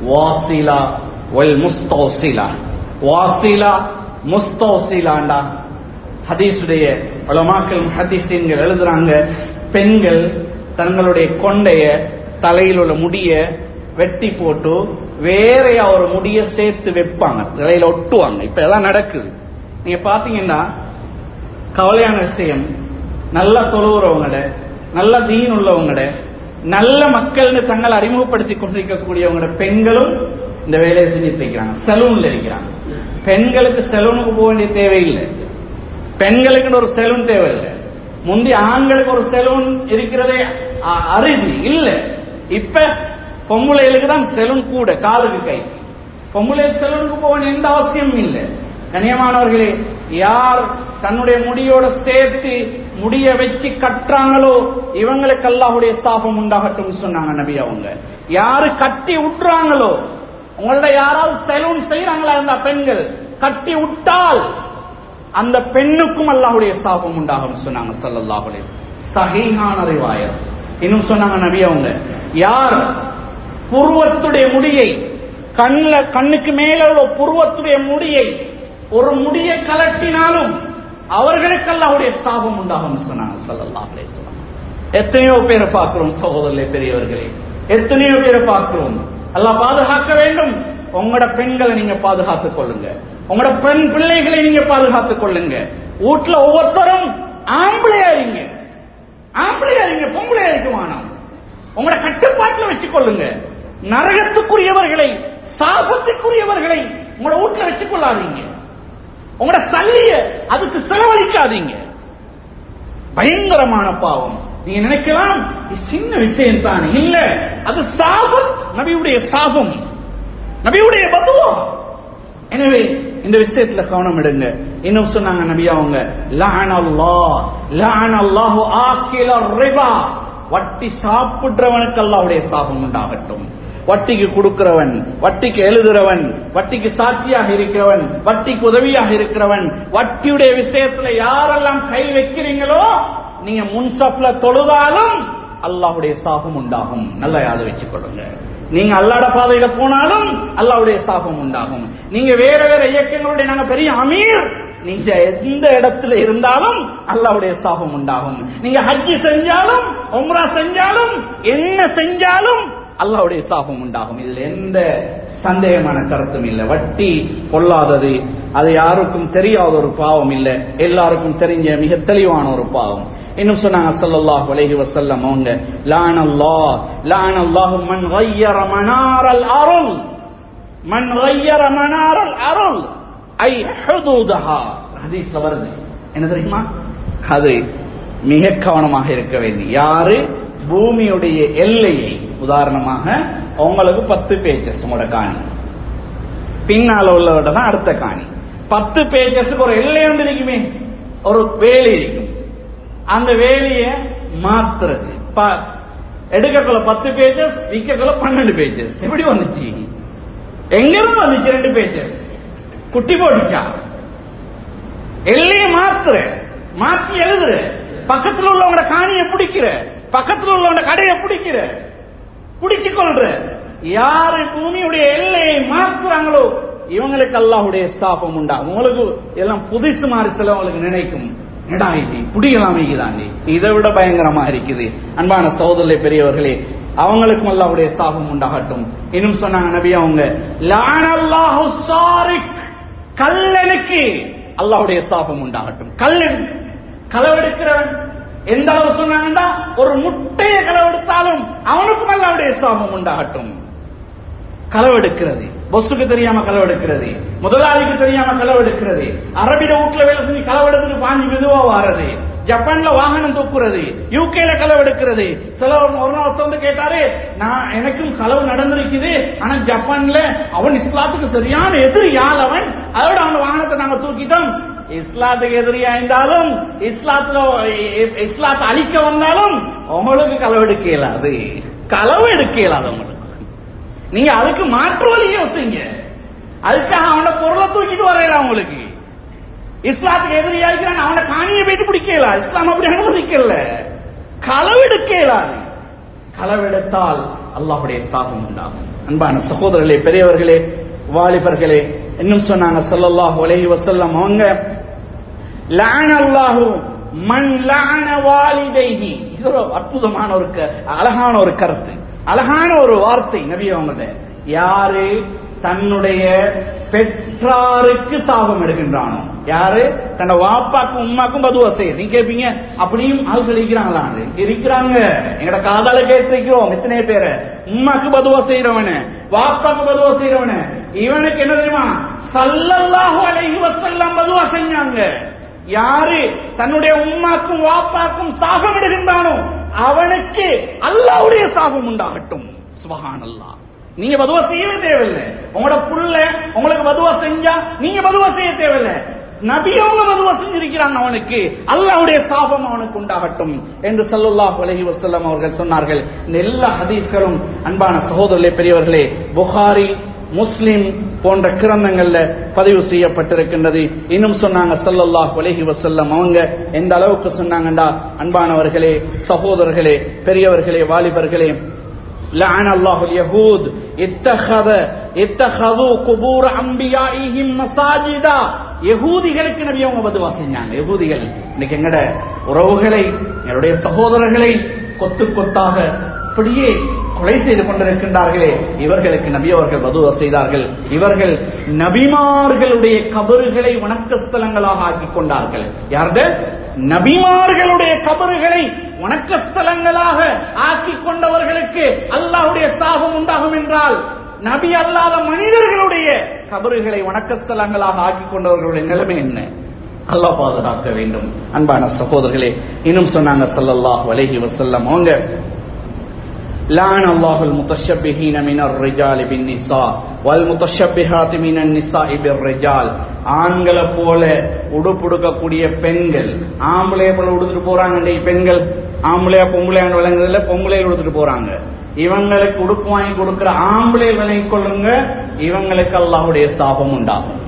வாசிலா வல் முஸ்தௌசிலா வாசிலா முஸ்தௌசிலாண்டா ஹதீஸுடைய உலமாக்கள் ஹதீஸீன்கள் எழுதுறாங்க பெண்கள் தங்களுடைய கொண்டைய தலையில் உள்ள முடிய வெட்டி போட்டு வேறையா ஒரு முடிய சேர்த்து வைப்பாங்க தலையில ஒட்டுவாங்க இப்ப எல்லாம் நடக்குது நீங்க பாத்தீங்கன்னா கவலையான விஷயம் நல்ல தொழுகிறவங்கள நல்ல தீன் உள்ளவங்கள நல்ல மக்கள்னு தங்களை அறிமுகப்படுத்தி கொண்டிருக்கக்கூடியவங்களோட பெண்களும் இந்த வேலையை செஞ்சுட்டு இருக்கிறாங்க செலூன்ல இருக்கிறாங்க பெண்களுக்கு செலூனுக்கு போக வேண்டிய தேவையில்லை பெண்களுக்கு ஒரு செலூன் தேவையில்லை முந்தி ஆண்களுக்கு ஒரு செலூன் இருக்கிறதே அ- அரிது இல்ல இப்ப பொம்பளைகளுக்கு தான் செலூன் கூட காலுக்கு கை பொம்பளை செலூனுக்கு போக வேண்டிய எந்த அவசியமும் இல்லை கண்ணியமானவர்களே யார் தன்னுடைய முடியோட சேர்த்து முடிய வச்சு கட்டுறாங்களோ இவங்களுக்கு அல்லாஹுடைய சாபம் உண்டாகட்டும் சொன்னாங்க நபி அவங்க யாரு கட்டி விட்டுறாங்களோ உங்களோட யாராவது செலூன் செய்யறாங்களா இருந்தா பெண்கள் கட்டி விட்டால் அந்த பெண்ணுக்கும் அல்லாஹ்வுடைய சாபம் உண்டாகும் சொன்னாங்க ஸல்லல்லாஹு அலைஹி வஸல்லம். சஹீஹான ரிவாயத் இன்னும் சொன்னாங்க நபி அவங்க யார் புருவத்துடைய முடியை கண்ணுல கண்ணுக்கு மேல உள்ள புருவத்துடைய முடியை ஒரு முடியை கலட்டினாலும் அவர்களுக்கு அல்லாஹ்வுடைய சாபம் உண்டாகும் சொன்னாங்க ஸல்லல்லாஹு அலைஹி வஸல்லம். எத்தனையோ பேரை பார்க்கிறோம் சகோதரர்களே பெரியவர்களே எத்தனையோ பேரை பார்க்கிறோம் அல்லாஹ் பாதுகாக்க வேண்டும் உங்களோட பெண்களை நீங்க பாதுகாத்துக் கொள்ளுங்க உங்களோட பெண் பிள்ளைகளை நீங்க பாதுகாத்துக் கொள்ளுங்க வீட்டுல ஒவ்வொருத்தரும் ஆம்பளையா இருங்க ஆம்பளையா இருங்க பொம்பளையா இருக்க வேணாம் உங்களோட கட்டுப்பாட்டுல வச்சுக் கொள்ளுங்க நரகத்துக்குரியவர்களை சாபத்துக்குரியவர்களை உங்களோட வீட்டுல வச்சுக் கொள்ளாதீங்க உங்களோட சல்லிய அதுக்கு செலவழிக்காதீங்க பயங்கரமான பாவம் நீங்க நினைக்கலாம் இது சின்ன விஷயம் தான் இல்ல அது சாபம் நபியுடைய சாபம் நபியுடைய பதுவா எனவே இந்த விஷயத்துல கவனம் எடுங்க இன்னும் சொன்னாங்க நபி அவங்க லஅன அல்லாஹ் லஅன அல்லாஹு ஆக்கில ரிபா வட்டி சாப்பிடுறவனுக்கு அல்லாஹ்வுடைய சாபம் உண்டாகட்டும் வட்டிக்கு கொடுக்கிறவன் வட்டிக்கு எழுதுறவன் வட்டிக்கு சாட்சியாக இருக்கிறவன் வட்டிக்கு உதவியாக இருக்கிறவன் வட்டியுடைய விஷயத்துல யாரெல்லாம் கை வைக்கிறீங்களோ நீங்க முன்சப்ல தொழுதாலும் அல்லாஹ்வுடைய சாபம் உண்டாகும் நல்லா யாத வச்சுக் கொள்ளுங்க நீங்க அல்லாட பாதையில போனாலும் அல்லாஹ்வுடைய சாபம் உண்டாகும் நீங்க வேற வேற இயக்கங்களுடைய நாங்க பெரிய அமீர் நீங்க எந்த இடத்துல இருந்தாலும் அல்லாஹ்வுடைய சாபம் உண்டாகும் நீங்க ஹஜ்ஜி செஞ்சாலும் உம்ரா செஞ்சாலும் என்ன செஞ்சாலும் அல்லாஹ்வுடைய சாபம் உண்டாகும் இதுல எந்த சந்தேகமான கருத்தும் இல்லை வட்டி கொள்ளாதது அது யாருக்கும் தெரியாத ஒரு பாவம் இல்லை எல்லாருக்கும் தெரிஞ்ச மிக தெளிவான ஒரு பாவம் இன்னும் சொன்னாங்க ஸல்லல்லாஹு அலைஹி வஸல்லம் அவங்க லான அல்லாஹ் லான அல்லாஹு மன் غير منار الارض من غير منار الارض اي حدودها ஹதீஸ்ல வருது என்ன தெரியுமா அது மிக கவனமாக இருக்க வேண்டி யாரு பூமியுடைய எல்லையை உதாரணமாக உங்களுக்கு பத்து பேஜஸ் உங்களோட காணி பின்னால உள்ளவட தான் அடுத்த காணி பத்து பேஜஸுக்கு ஒரு எல்லை ஒன்று இருக்குமே ஒரு வேலி இருக்கும் அந்த வேலிய மாத்துறது ப- எடுக்கக்குள்ள பத்து பேஜஸ் விற்கக்குள்ள பன்னெண்டு பேஜஸ் எப்படி வந்துச்சு எங்க இருந்து வந்துச்சு ரெண்டு பேஜஸ் குட்டி போட்டுச்சா எல்லைய மாத்துற மாத்தி எழுதுற பக்கத்துல உள்ளவங்க காணியை பிடிக்கிற பக்கத்துல உள்ளவங்க கடையை பிடிக்கிற பிடிச்சு கொள்ற யாரு பூமியுடைய எல்லையை மாத்துறாங்களோ இவங்களுக்கு அல்லாஹ்வுடைய சாபம் உண்டா உங்களுக்கு எல்லாம் புதுசு மாதிரி சிலவங்களுக்கு நினைக்கும் என்னடா இது புடியலாம் தாண்டி இதை விட பயங்கரமா இருக்குது அன்பான சகோதரர்களே பெரியவர்களே அவங்களுக்கும் அல்லாஹ்வுடைய சாபம் உண்டாகட்டும் இன்னும் சொன்னாங்க நபி அவங்க லானல்லாஹு சாரிக் கல்லனுக்கு அல்லாஹ்வுடைய சாபம் உண்டாகட்டும் கல்லன் களவெடுக்கிறவன் எந்த அளவு சொன்னாங்கன்னா ஒரு முட்டையை களவெடுத்தாலும் அவனுக்கும் அல்லாஹ்வுடைய சாபம் உண்டாகட்டும் களவெடுக்கிறது பொஸ்ஸுக்கு தெரியாம களவெடுக்கிறது முதலாளிக்கு தெரியாம களவெடுக்கிறது அரபிட வீட்டுல வேலை செஞ்சு களவெடுத்துட்டு பாஞ்சு மெதுவா வாரது ஜப்பான்ல வாகனம் தூக்குறது யூகேல களவு எடுக்கிறது சில ஒரு நாள் ஒருத்தர் வந்து கேட்டாரு நான் எனக்கும் களவு நடந்திருக்குது ஆனா ஜப்பான்ல அவன் இஸ்லாத்துக்கு சரியான எதிரி யாழ் அவன் அதோட அவன் வாகனத்தை நாங்க தூக்கிட்டோம் இஸ்லாத்துக்கு எதிரியா இருந்தாலும் இஸ்லாத்துல இஸ்லாத்தை அழிக்க வந்தாலும் உங்களுக்கு களவு எடுக்க இயலாது களவு எடுக்க இயலாது உங்களுக்கு நீங்க அதுக்கு மாற்று வழி யோசிங்க அதுக்காக அவனோட பொருளை தூக்கிட்டு வரையலாம் உங்களுக்கு இஸ்லாத்துக்கு எதிரியா இருக்கிறான் அவனை காணியை போயிட்டு பிடிக்கல இஸ்லாம் அப்படி அனுமதிக்கல களவெடுக்கலாது களவெடுத்தால் அல்லாஹுடைய தாகம் உண்டாகும் அன்பான சகோதரர்களே பெரியவர்களே வாலிபர்களே இன்னும் சொன்னாங்க ஸல்லல்லாஹு அலைஹி வஸல்லம் அவங்க லஅன அல்லாஹு மன் லஅன வாலிதைஹி இது ஒரு அற்புதமான ஒரு க- அழகான ஒரு கருத்து அழகான ஒரு வார்த்தை நபி அவங்க யாரு தன்னுடைய பெற்றாருக்கு சாபம் எடுக்கின்றானோ யாரு தன்னை வாப்பாக்கும் உம்மாக்கும் பதுவா செய்ய நீங்க கேட்பீங்க அப்படியும் ஆள்கள் இருக்கிறாங்களா இருக்கிறாங்க எங்கட காதால கேட்டிருக்கிறோம் எத்தனை பேரை உம்மாக்கு பதுவா செய்யறவன வாப்பாக்கு பதுவா செய்யறவன இவனுக்கு என்ன தெரியுமா சல்லல்லாஹு அலைஹி வஸல்லம் பதுவா செஞ்சாங்க யாரு தன்னுடைய உம்மாக்கும் வாப்பாக்கும் சாபம் இடுகின்றானோ அவனுக்கு அல்லாஹ்வுடைய சாபம் உண்டாகட்டும் சுபஹானல்லாஹ் நீங்க பதுவா செய்யவே தேவையில்லை உங்களோட புள்ள உங்களுக்கு பதுவா செஞ்சா நீங்க பதுவா செய்ய தேவையில்லை நபி அவங்க பதுவா செஞ்சிருக்கிறாங்க அவனுக்கு அல்லாஹ்வுடைய சாபம் அவனுக்கு உண்டாகட்டும் என்று ஸல்லல்லாஹு அலைஹி வஸல்லம் அவர்கள் சொன்னார்கள் இந்த எல்லா ஹதீஸ்களும் அன்பான சகோதரர்களே பெரியவர்களே புகாரி முஸ்லிம் போன்ற கிரந்தங்கள்ல பதிவு செய்யப்பட்டிருக்கின்றது இன்னும் சொன்னாங்க ஸல்லல்லாஹு அலைஹி வஸல்லம் அவங்க எந்த அளவுக்கு சொன்னாங்கண்டா அன்பானவர்களே சகோதரர்களே பெரியவர்களே வாலிபர்களே لعن الله اليهود اتخذ اتخذوا قبور انبيائهم مساجدا யகூதிகளுக்கு நபி அவங்க பதுவா செஞ்சாங்க யகூதிகள் இன்னைக்கு எங்கட உறவுகளை என்னுடைய சகோதரர்களை கொத்து கொத்தாக அப்படியே கொலை செய்து கொண்டிருக்கின்றார்களே இவர்களுக்கு நபி அவர்கள் பதுவா செய்தார்கள் இவர்கள் நபிமார்களுடைய கபறுகளை வணக்கஸ்தலங்களாக ஆக்கிக் கொண்டார்கள் யார்து நபிமார்களுடைய கபறுகளை வணக்கஸ்தலங்களாக ஆக்கிக் கொண்டவர்களுக்கு அல்லாஹ்வுடைய சாபம் உண்டாகும் என்றால் நபி அல்லாத மனிதர்களுடைய கபறுகளை வணக்கஸ்தலங்களாக ஆக்கிக் கொண்டவர்களுடைய நிலைமை என்ன அல்லாஹ் பாதுகாக்க வேண்டும் அன்பான சகோதரர்களே இன்னும் சொன்னாங்க ஸல்லல்லாஹு அலைஹி வஸல்லம் அவங்க لعن الله المتشبهين من الرجال بالنساء والمتشبهات من النساء بالرجال ஆண்களை போல உடுப்புடுக்கக்கூடிய பெண்கள் ஆம்பளைய போல உடுத்துட்டு போறாங்க இன்னைக்கு பெண்கள் ஆம்பளையா பொம்பளையான்னு விளங்குறதுல பொம்பளையில் உடுத்துட்டு போறாங்க இவங்களுக்கு உடுப்பு வாங்கி கொடுக்கிற ஆம்பளை விலகிக் கொள்ளுங்க இவங்களுக்கு அல்லாஹ்வுடைய சாபம் உண்டாகும்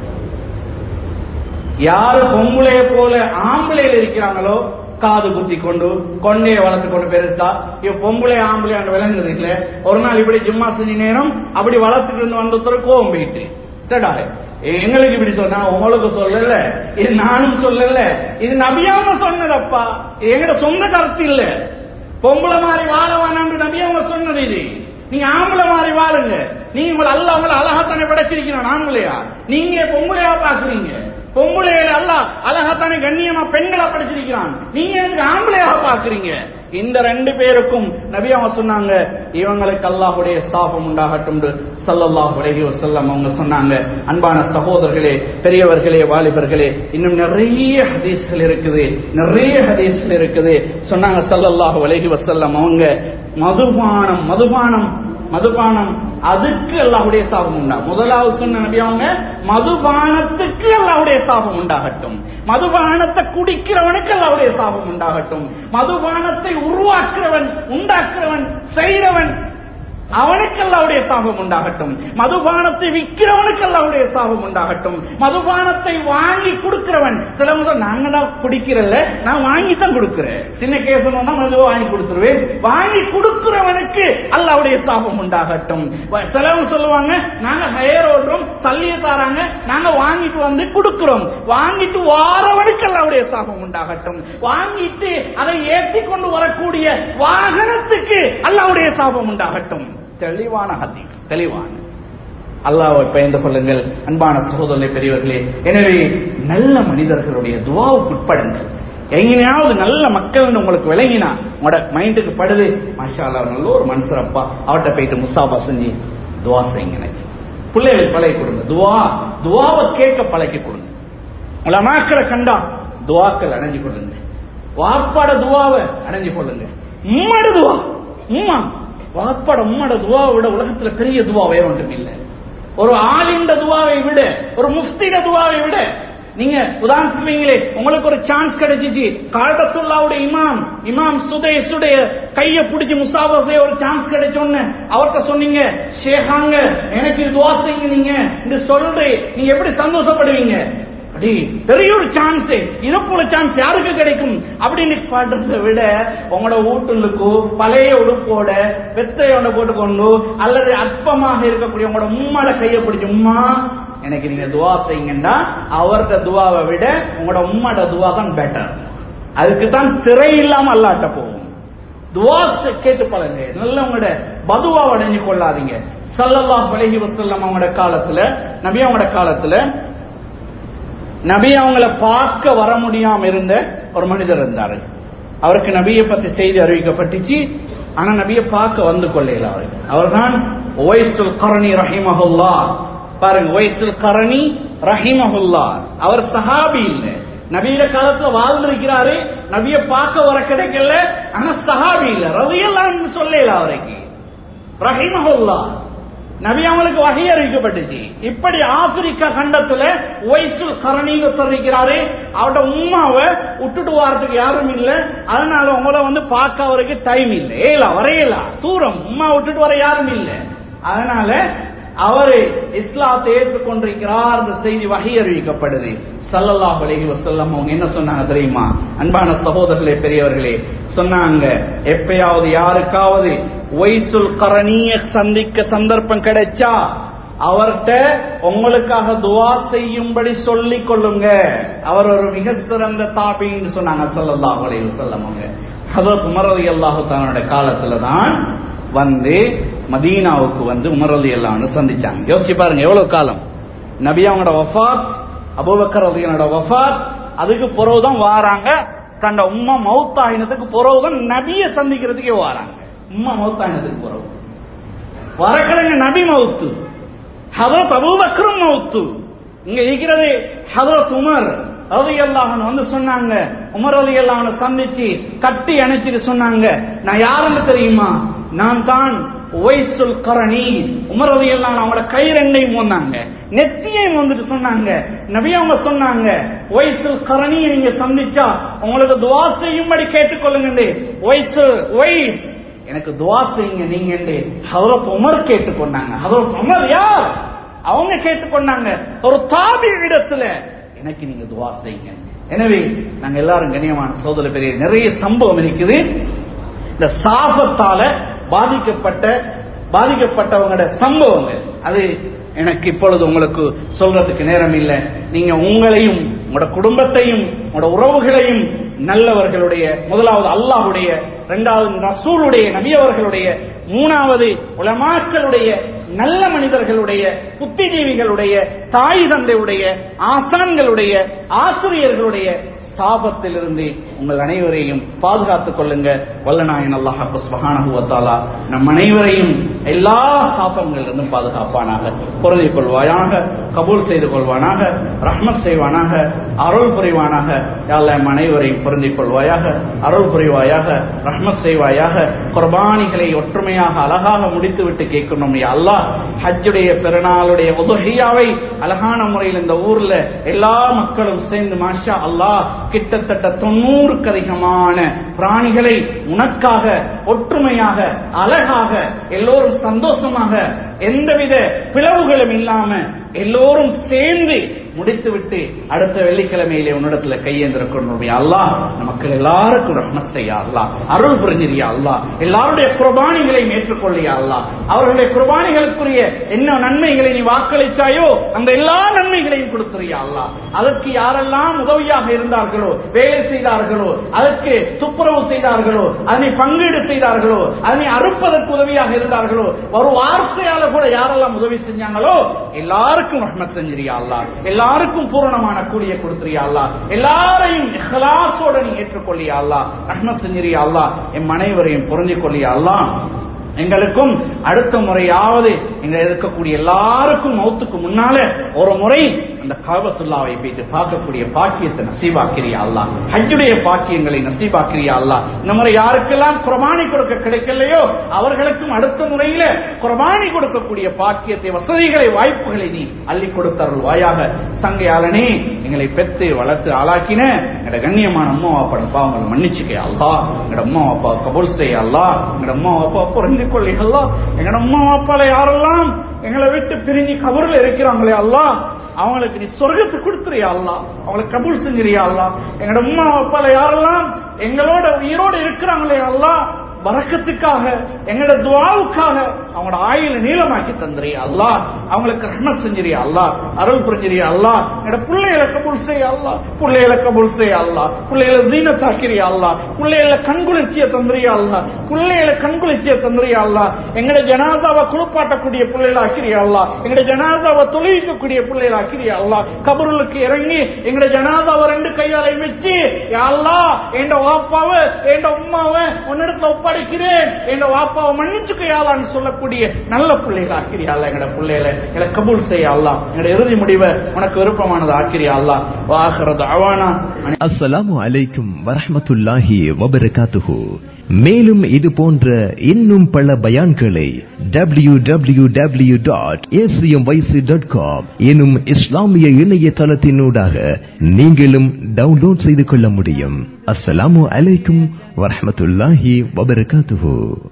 யாரு பொம்பளைய போல ஆம்பளையில் இருக்கிறாங்களோ காது குத்தி கொண்டு கொண்டைய வளர்த்து கொண்டு பெருசா இவ பொம்பளை ஆம்பளை அங்க விளங்குறது இல்ல ஒரு நாள் இப்படி ஜும்மா செஞ்ச நேரம் அப்படி வளர்த்துட்டு இருந்து வந்தொருத்தர் கோவம் போயிட்டு சரிடா, எங்களுக்கு இப்படி சொன்னா உங்களுக்கு சொல்லல இது நானும் சொல்லல இது நபியாம சொன்னதப்பா இது எங்கட சொந்த கருத்து இல்ல பொம்பளை மாதிரி வாழ வேணாம்னு நபியாம சொன்னது இது நீங்க ஆம்பளை மாதிரி வாழுங்க நீங்க உங்களை அல்ல உங்களை அழகாத்தானே படைச்சிருக்கிறான் ஆம்பளையா நீங்க பொம்பளையா பாக்குறீங்க பொம்பளையில அல்ல அழகாத்தானே கண்ணியமா பெண்களா படிச்சிருக்கிறான் நீங்க எனக்கு ஆம்பளையாக பாக்குறீங்க இந்த ரெண்டு பேருக்கும் நபி அவங்க சொன்னாங்க இவங்களுக்கு அல்லாஹுடைய சாபம் உண்டாகட்டும் என்று ஸல்லல்லாஹு அலைஹி வஸல்லம் அவங்க சொன்னாங்க அன்பான சகோதரர்களே பெரியவர்களே வாலிபர்களே இன்னும் நிறைய ஹதீஸ்கள் இருக்குது நிறைய ஹதீஸ்கள் இருக்குது சொன்னாங்க ஸல்லல்லாஹு அலைஹி வஸல்லம் அவங்க மதுபானம் மதுபானம் மதுபானம் அதுக்கு அல்லாஹ்வுடைய சாபம் உண்டா முதலாவது சொன்ன நபி அவங்க மதுபானத்துக்கு அல்லாஹ்வுடைய சாபம் உண்டாகட்டும் மதுபானத்தை குடிக்கிறவனுக்கு அல்லாஹ்வுடைய சாபம் உண்டாகட்டும் மதுபானத்தை உருவாக்குறவன் உண்டாக்குறவன் செய்றவன் அவனுக்கு அல்லாவுடைய சாபம் உண்டாகட்டும் மதுபானத்தை விற்கிறவனுக்கு அல்லாவுடைய சாபம் உண்டாகட்டும் மதுபானத்தை வாங்கி கொடுக்கிறவன் சிலவங்க நாங்க தான் குடிக்கிறல்ல நான் வாங்கி தான் கொடுக்கிறேன் சின்ன கேஸ் மதுவை வாங்கி கொடுத்துருவேன் வாங்கி கொடுக்கிறவனுக்கு அல்லாவுடைய சாபம் உண்டாகட்டும் வ- சிலவங்க சொல்லுவாங்க நாங்க ஹயர் ஓடுறோம் தள்ளிய தாராங்க நாங்க வாங்கிட்டு வந்து கொடுக்கிறோம் வாங்கிட்டு வாரவனுக்கு அல்லாவுடைய சாபம் உண்டாகட்டும் வாங்கிட்டு அதை ஏற்றி கொண்டு வரக்கூடிய வாகனத்துக்கு அல்லாவுடைய சாபம் உண்டாகட்டும் தெளிவான ஹதி தெளிவான அல்லாஹ்வை பயந்து கொள்ளுங்கள் அன்பான சகோதரர்களே பெரியவர்களே எனவே நல்ல மனிதர்களுடைய துவாவுக்கு உட்படுங்கள் எங்கேயாவது நல்ல மக்கள் உங்களுக்கு விளங்கினா உங்களோட மைண்டுக்கு படுது மாஷா அல்லாஹ் நல்ல ஒரு மனுஷரப்பா அவர்கிட்ட போயிட்டு முசாபா செஞ்சு துவா செய்யுங்க எனக்கு பிள்ளைகள் பழகி கொடுங்க துவா துவாவை கேட்க பழக்கி கொடுங்க உலமாக்களை கண்டா துவாக்கள் அடைஞ்சு கொள்ளுங்க வாப்பாட துவாவை அடைஞ்சு கொள்ளுங்க உம்மட துவா உம்மா வாப்பாட உம்மட துவாவை விட உலகத்துல பெரிய துவா வேற ஒன்றும் இல்லை ஒரு ஆளிண்ட துவாவை விட ஒரு முஃப்திட துவாவை விட நீங்க உதாரணத்துவீங்களே உங்களுக்கு ஒரு சான்ஸ் கிடைச்சிச்சு காலத்துல்லாவுடைய இமாம் இமாம் சுதேசுடைய கைய பிடிச்சி முசாபே ஒரு சான்ஸ் கிடைச்சோன்னு அவர்கிட்ட சொன்னீங்க ஷேகாங்க எனக்கு இது துவா செய்யுங்க நீங்க இந்த சொல்றே நீங்க எப்படி சந்தோஷப்படுவீங்க அப்படி பெரிய ஒரு சான்ஸ் இதை போல சான்ஸ் யாருக்கு கிடைக்கும் அப்படின்னு பாடுறதை விட உங்களோட வீட்டுக்கு பழைய உடுப்போட வெத்தையோட போட்டுக்கொண்டு அல்லது அற்பமாக இருக்கக்கூடிய உங்களோட உம்மாட கையை பிடிச்சி உம்மா எனக்கு நீங்க துவா செய்யுங்கன்னா அவர்கிட்ட துவாவை விட உங்களோட உம்மாட துவா தான் பெட்டர் அதுக்கு தான் திரை இல்லாம அல்லாட்ட போகும் துவா கேட்டு பழங்க நல்ல உங்களோட பதுவா அடைஞ்சு கொள்ளாதீங்க சல்லல்லா பழகி வசல்லம் அவங்களோட காலத்துல நபி அவங்களோட காலத்துல நபி அவங்கள பார்க்க வர முடியாம இருந்த ஒரு மனிதர் இருந்தாரு அவருக்கு நபியை பத்தி செய்தி அறிவிக்கப்பட்டுச்சு ஆனா நபியை பார்க்க வந்து கொள்ளையில அவருக்கு அவர்தான் ஒய்சுல் கரணி ரஹிமஹுல்லா பாருங்க ஒய்சுல் கரணி ரஹிமஹுல்லா அவர் சஹாபி இல்ல நபியில காலத்துல வாழ்ந்திருக்கிறாரு நபிய பார்க்க வர கிடைக்கல ஆனா சஹாபி இல்ல ரவியெல்லாம் சொல்லல அவருக்கு ரஹிமஹுல்லா நபி அவங்களுக்கு வகை அறிவிக்கப்பட்டுச்சு இப்படி ஆப்பிரிக்கா கண்டத்துல ஒய்சுல் கரணின்னு சொல்லிக்கிறாரு அவட உமாவை விட்டுட்டு வாரத்துக்கு யாரும் இல்ல அதனால உங்களை வந்து பார்க்க அவருக்கு டைம் இல்லை ஏலா வரையலா தூரம் உமா விட்டுட்டு வர யாரும் இல்ல அதனால அவரு இஸ்லாத்தை ஏற்றுக்கொண்டிருக்கிறார் இந்த செய்தி வகை அறிவிக்கப்படுது சல்லல்லாஹு அலைஹி வஸல்லம் அவங்க என்ன சொன்னாங்க தெரியுமா அன்பான சகோதரர்களே பெரியவர்களே சொன்னாங்க எப்பயாவது யாருக்காவது ஒய்சுல் கரணிய சந்திக்க சந்தர்ப்பம் கிடைச்சா அவர்கிட்ட உங்களுக்காக துவா செய்யும்படி சொல்லிக் கொள்ளுங்க அவர் ஒரு மிக சிறந்த தாபின்னு சொன்னாங்க சல்லல்லாஹு அலைஹி வஸல்லம் அவங்க ஹதரத் உமர் ரலியல்லாஹு தஆலா காலத்துல தான் வந்து மதீனாவுக்கு வந்து உமர் ரலியல்லாஹு சந்திச்சாங்க யோசிச்சு பாருங்க எவ்வளவு காலம் நபி அவங்களோட வஃபாத் அபூபக்கர் ரலியல்லாஹு வஃபாத் அதுக்கு பிறகுதான் வாராங்க தண்ட உம்மா மௌத்தாயினத்துக்கு பிறகுதான் நபியை சந்திக்கிறதுக்கே வாராங்க உம்மா மௌத்தாயினத்துக்கு பிறகு வரக்கிழங்க நபி மவுத்து ஹதரத் அபூபக்கரும் மவுத்து இங்க இருக்கிறது ஹதரத் உமர் ரவி அல்லாஹன் வந்து சொன்னாங்க உமர் அலி அல்லாஹனை சந்திச்சு கட்டி அணைச்சிட்டு சொன்னாங்க நான் யாருன்னு தெரியுமா நான் தான் ஒய்சுல் கரணி உமர் அலி அல்லாஹ் அவங்களோட கை ரெண்டையும் வந்தாங்க நெத்தியையும் வந்துட்டு சொன்னாங்க நபி அவங்க சொன்னாங்க ஒய்சுல் கரணியை நீங்க சந்திச்சா உங்களுக்கு துவா செய்யும்படி கேட்டுக்கொள்ளுங்க ஒய்சு ஒய் எனக்கு துவா செய்யுங்க நீங்க ஹதரத் உமர் கேட்டுக்கொண்டாங்க ஹதரத் உமர் யார் அவங்க கேட்டுக்கொண்டாங்க ஒரு தாபி இடத்துல எனக்கு நீங்க துவா செய்யுங்க எனவே நாங்க எல்லாரும் கண்ணியமான சோதர பெரிய நிறைய சம்பவம் இருக்குது இந்த சாபத்தால பாதிக்கப்பட்ட பாதிக்கப்பட்டவங்களோட சம்பவங்கள் அது எனக்கு இப்பொழுது உங்களுக்கு சொல்றதுக்கு நேரம் இல்லை நீங்க உங்களையும் உங்களோட குடும்பத்தையும் உங்களோட உறவுகளையும் நல்லவர்களுடைய முதலாவது அல்லாஹுடைய இரண்டாவது ரசூலுடைய நபியவர்களுடைய மூணாவது உலமாக்களுடைய நல்ல மனிதர்களுடைய புத்திஜீவிகளுடைய தாய் தந்தையுடைய ஆசான்களுடைய ஆசிரியர்களுடைய சாபத்திலிருந்து உங்கள் அனைவரையும் பாதுகாத்துக் கொள்ளுங்க வல்லநாயன் அல்லாஹ் சுபஹானஹுவத்தாலா நம் அனைவரையும் எல்லா சாபங்களிலிருந்தும் பாதுகாப்பானாக பொருதி கொள்வாயாக கபூல் செய்து கொள்வானாக ரஹ்மத் செய்வானாக அருள் புரிவானாக யாழ்ல நம் அனைவரையும் பொருந்திக் கொள்வாயாக அருள் புரிவாயாக ரஹ்மத் செய்வாயாக குர்பானிகளை ஒற்றுமையாக அழகாக முடித்துவிட்டு கேட்கணும் அல்லாஹ் ஹஜ்ஜுடைய பெருநாளுடைய உதகையாவை அழகான முறையில் இந்த ஊர்ல எல்லா மக்களும் சேர்ந்து மாஷா அல்லாஹ் கிட்டத்தட்ட தொண்ணூறுக்கு அதிகமான பிராணிகளை உனக்காக ஒற்றுமையாக அழகாக எல்லோரும் சந்தோஷமாக எந்தவித பிளவுகளும் இல்லாம எல்லோரும் சேர்ந்து முடித்துவிட்டு அடுத்த வெள்ளிக்கிழமையிலே உன்னிடத்துல கையேந்திரக்கணும் அல்லாஹ் மக்கள் எல்லாருக்கும் ரஹ்மத் செய்ய அல்லாஹ் அருள் புரிஞ்சிரியா அல்லாஹ் எல்லாருடைய குர்பானிகளை ஏற்றுக்கொள்ளியா அல்லாஹ் அவர்களுடைய குர்பானிகளுக்குரிய என்ன நன்மைகளை நீ வாக்களிச்சாயோ அந்த எல்லா நன்மைகளையும் கொடுத்துறியா அல்லாஹ் அதற்கு யாரெல்லாம் உதவியாக இருந்தார்களோ வேலை செய்தார்களோ அதற்கு துப்புரவு செய்தார்களோ அதனை பங்கீடு செய்தார்களோ அதனை அறுப்பதற்கு உதவியாக இருந்தார்களோ ஒரு வார்த்தையால கூட யாரெல்லாம் உதவி செஞ்சாங்களோ எல்லாருக்கும் ரஹ்மத் செஞ்சிரியா அல்லாஹ் எல்லாருக்கும் பூரணமான கூலியை கொடுத்துறியா அல்லா எல்லாரையும் இஹ்லாசோட நீ ஏற்றுக்கொள்ளியா அல்லா ரஹ்மத் செஞ்சிரியா அல்லா எம் அனைவரையும் புரிஞ்சிக் கொள்ளியா அல்லா எங்களுக்கும் அடுத்த முறையாவது இங்க இருக்கக்கூடிய எல்லாருக்கும் மௌத்துக்கு முன்னால ஒரு முறை அந்த காபத்துல்லாவை போயிட்டு பார்க்கக்கூடிய பாக்கியத்தை நசீபாக்கிறியா அல்லா ஹஜ்ஜுடைய பாக்கியங்களை நசீபாக்கிறியா அல்லா இந்த முறை யாருக்கெல்லாம் குர்பானி கொடுக்க கிடைக்கலையோ அவர்களுக்கும் அடுத்த முறையில குர்பானி கொடுக்கக்கூடிய பாக்கியத்தை வசதிகளை வாய்ப்புகளை நீ அள்ளி கொடுத்தருள் வாயாக சங்கையாளனே எங்களை பெத்து வளர்த்து ஆளாக்கின எங்கட கண்ணியமான அம்மா அப்பா பாவங்களை மன்னிச்சுக்க அல்லா எங்கட அம்மா அப்பா கபூல் செய்ய அல்லா எங்கட அம்மா அப்பா புரிந்து கொள்ளிகளா எங்கட அம்மா அப்பால யாரெல்லாம் எங்களை விட்டு பிரிஞ்சு கபூர்ல இருக்கிறாங்களே அல்லா அவங்களுக்கு நீ சொர்க்கத்தை கொடுத்துறியா அல்லா அவங்களுக்கு கபூல் செஞ்சிரியா அல்லா எங்கட அம்மா அப்பால யாரெல்லாம் எங்களோட உயிரோட இருக்கிறாங்களே அல்லா வரக்கத்துக்காக எங்களோட துவாவுக்காக அவங்களோட ஆயுள நீளமாக்கி தந்துறியா அல்லா அவங்களுக்கு ரஹ்மத் செஞ்சிரியா அல்லா அருள் புரிஞ்சிரியா அல்லா என்னோட பிள்ளைகளை கபூல் செய்ய அல்லா பிள்ளைகளை கபூல் செய்ய அல்லா பிள்ளைகளை தீனத்தாக்கிறியா அல்லா பிள்ளைகளை கண்குளிர்ச்சிய தந்துறியா அல்லா பிள்ளைகளை கண்குளிர்ச்சிய தந்துறியா அல்லா எங்களோட ஜனாதாவை குளிப்பாட்டக்கூடிய பிள்ளைகளை ஆக்கிறியா அல்லா எங்களோட ஜனாதாவை தொழிலிக்கக்கூடிய பிள்ளைகளை ஆக்கிறியா அல்லா கபருளுக்கு இறங்கி எங்களோட ஜனாதாவை ரெண்டு கையாலை வச்சு அல்லா என் வாப்பாவை என் உமாவை உன்னிடத்துல ஒப்படைக்கிறேன் என் வாப்பாவை மன்னிச்சுக்கையாளான்னு சொல்லக்கூடிய நல்ல பிள்ளைகள் ஆக்கிரியாள் எங்கட பிள்ளைகளை எங்களை கபூல் செய்ய அல்லா எங்கட இறுதி முடிவை உனக்கு விருப்பமானது ஆக்கிரியா அல்லா வாகிறது அவானா அஸ்ஸலாமு அலைக்கும் வரஹ்மத்துல்லாஹி வபரகாத்துஹு மேலும் இது போன்ற இன்னும் பல பயான்களை W W W dot dot com எனும் இஸ்லாமிய இணையதளத்தினூடாக நீங்களும் டவுன்லோட் செய்து கொள்ள முடியும் அஸ்ஸலாமு அலைக்கும் வரஹ்மத்துல்லாஹி வபரகாத்துஹு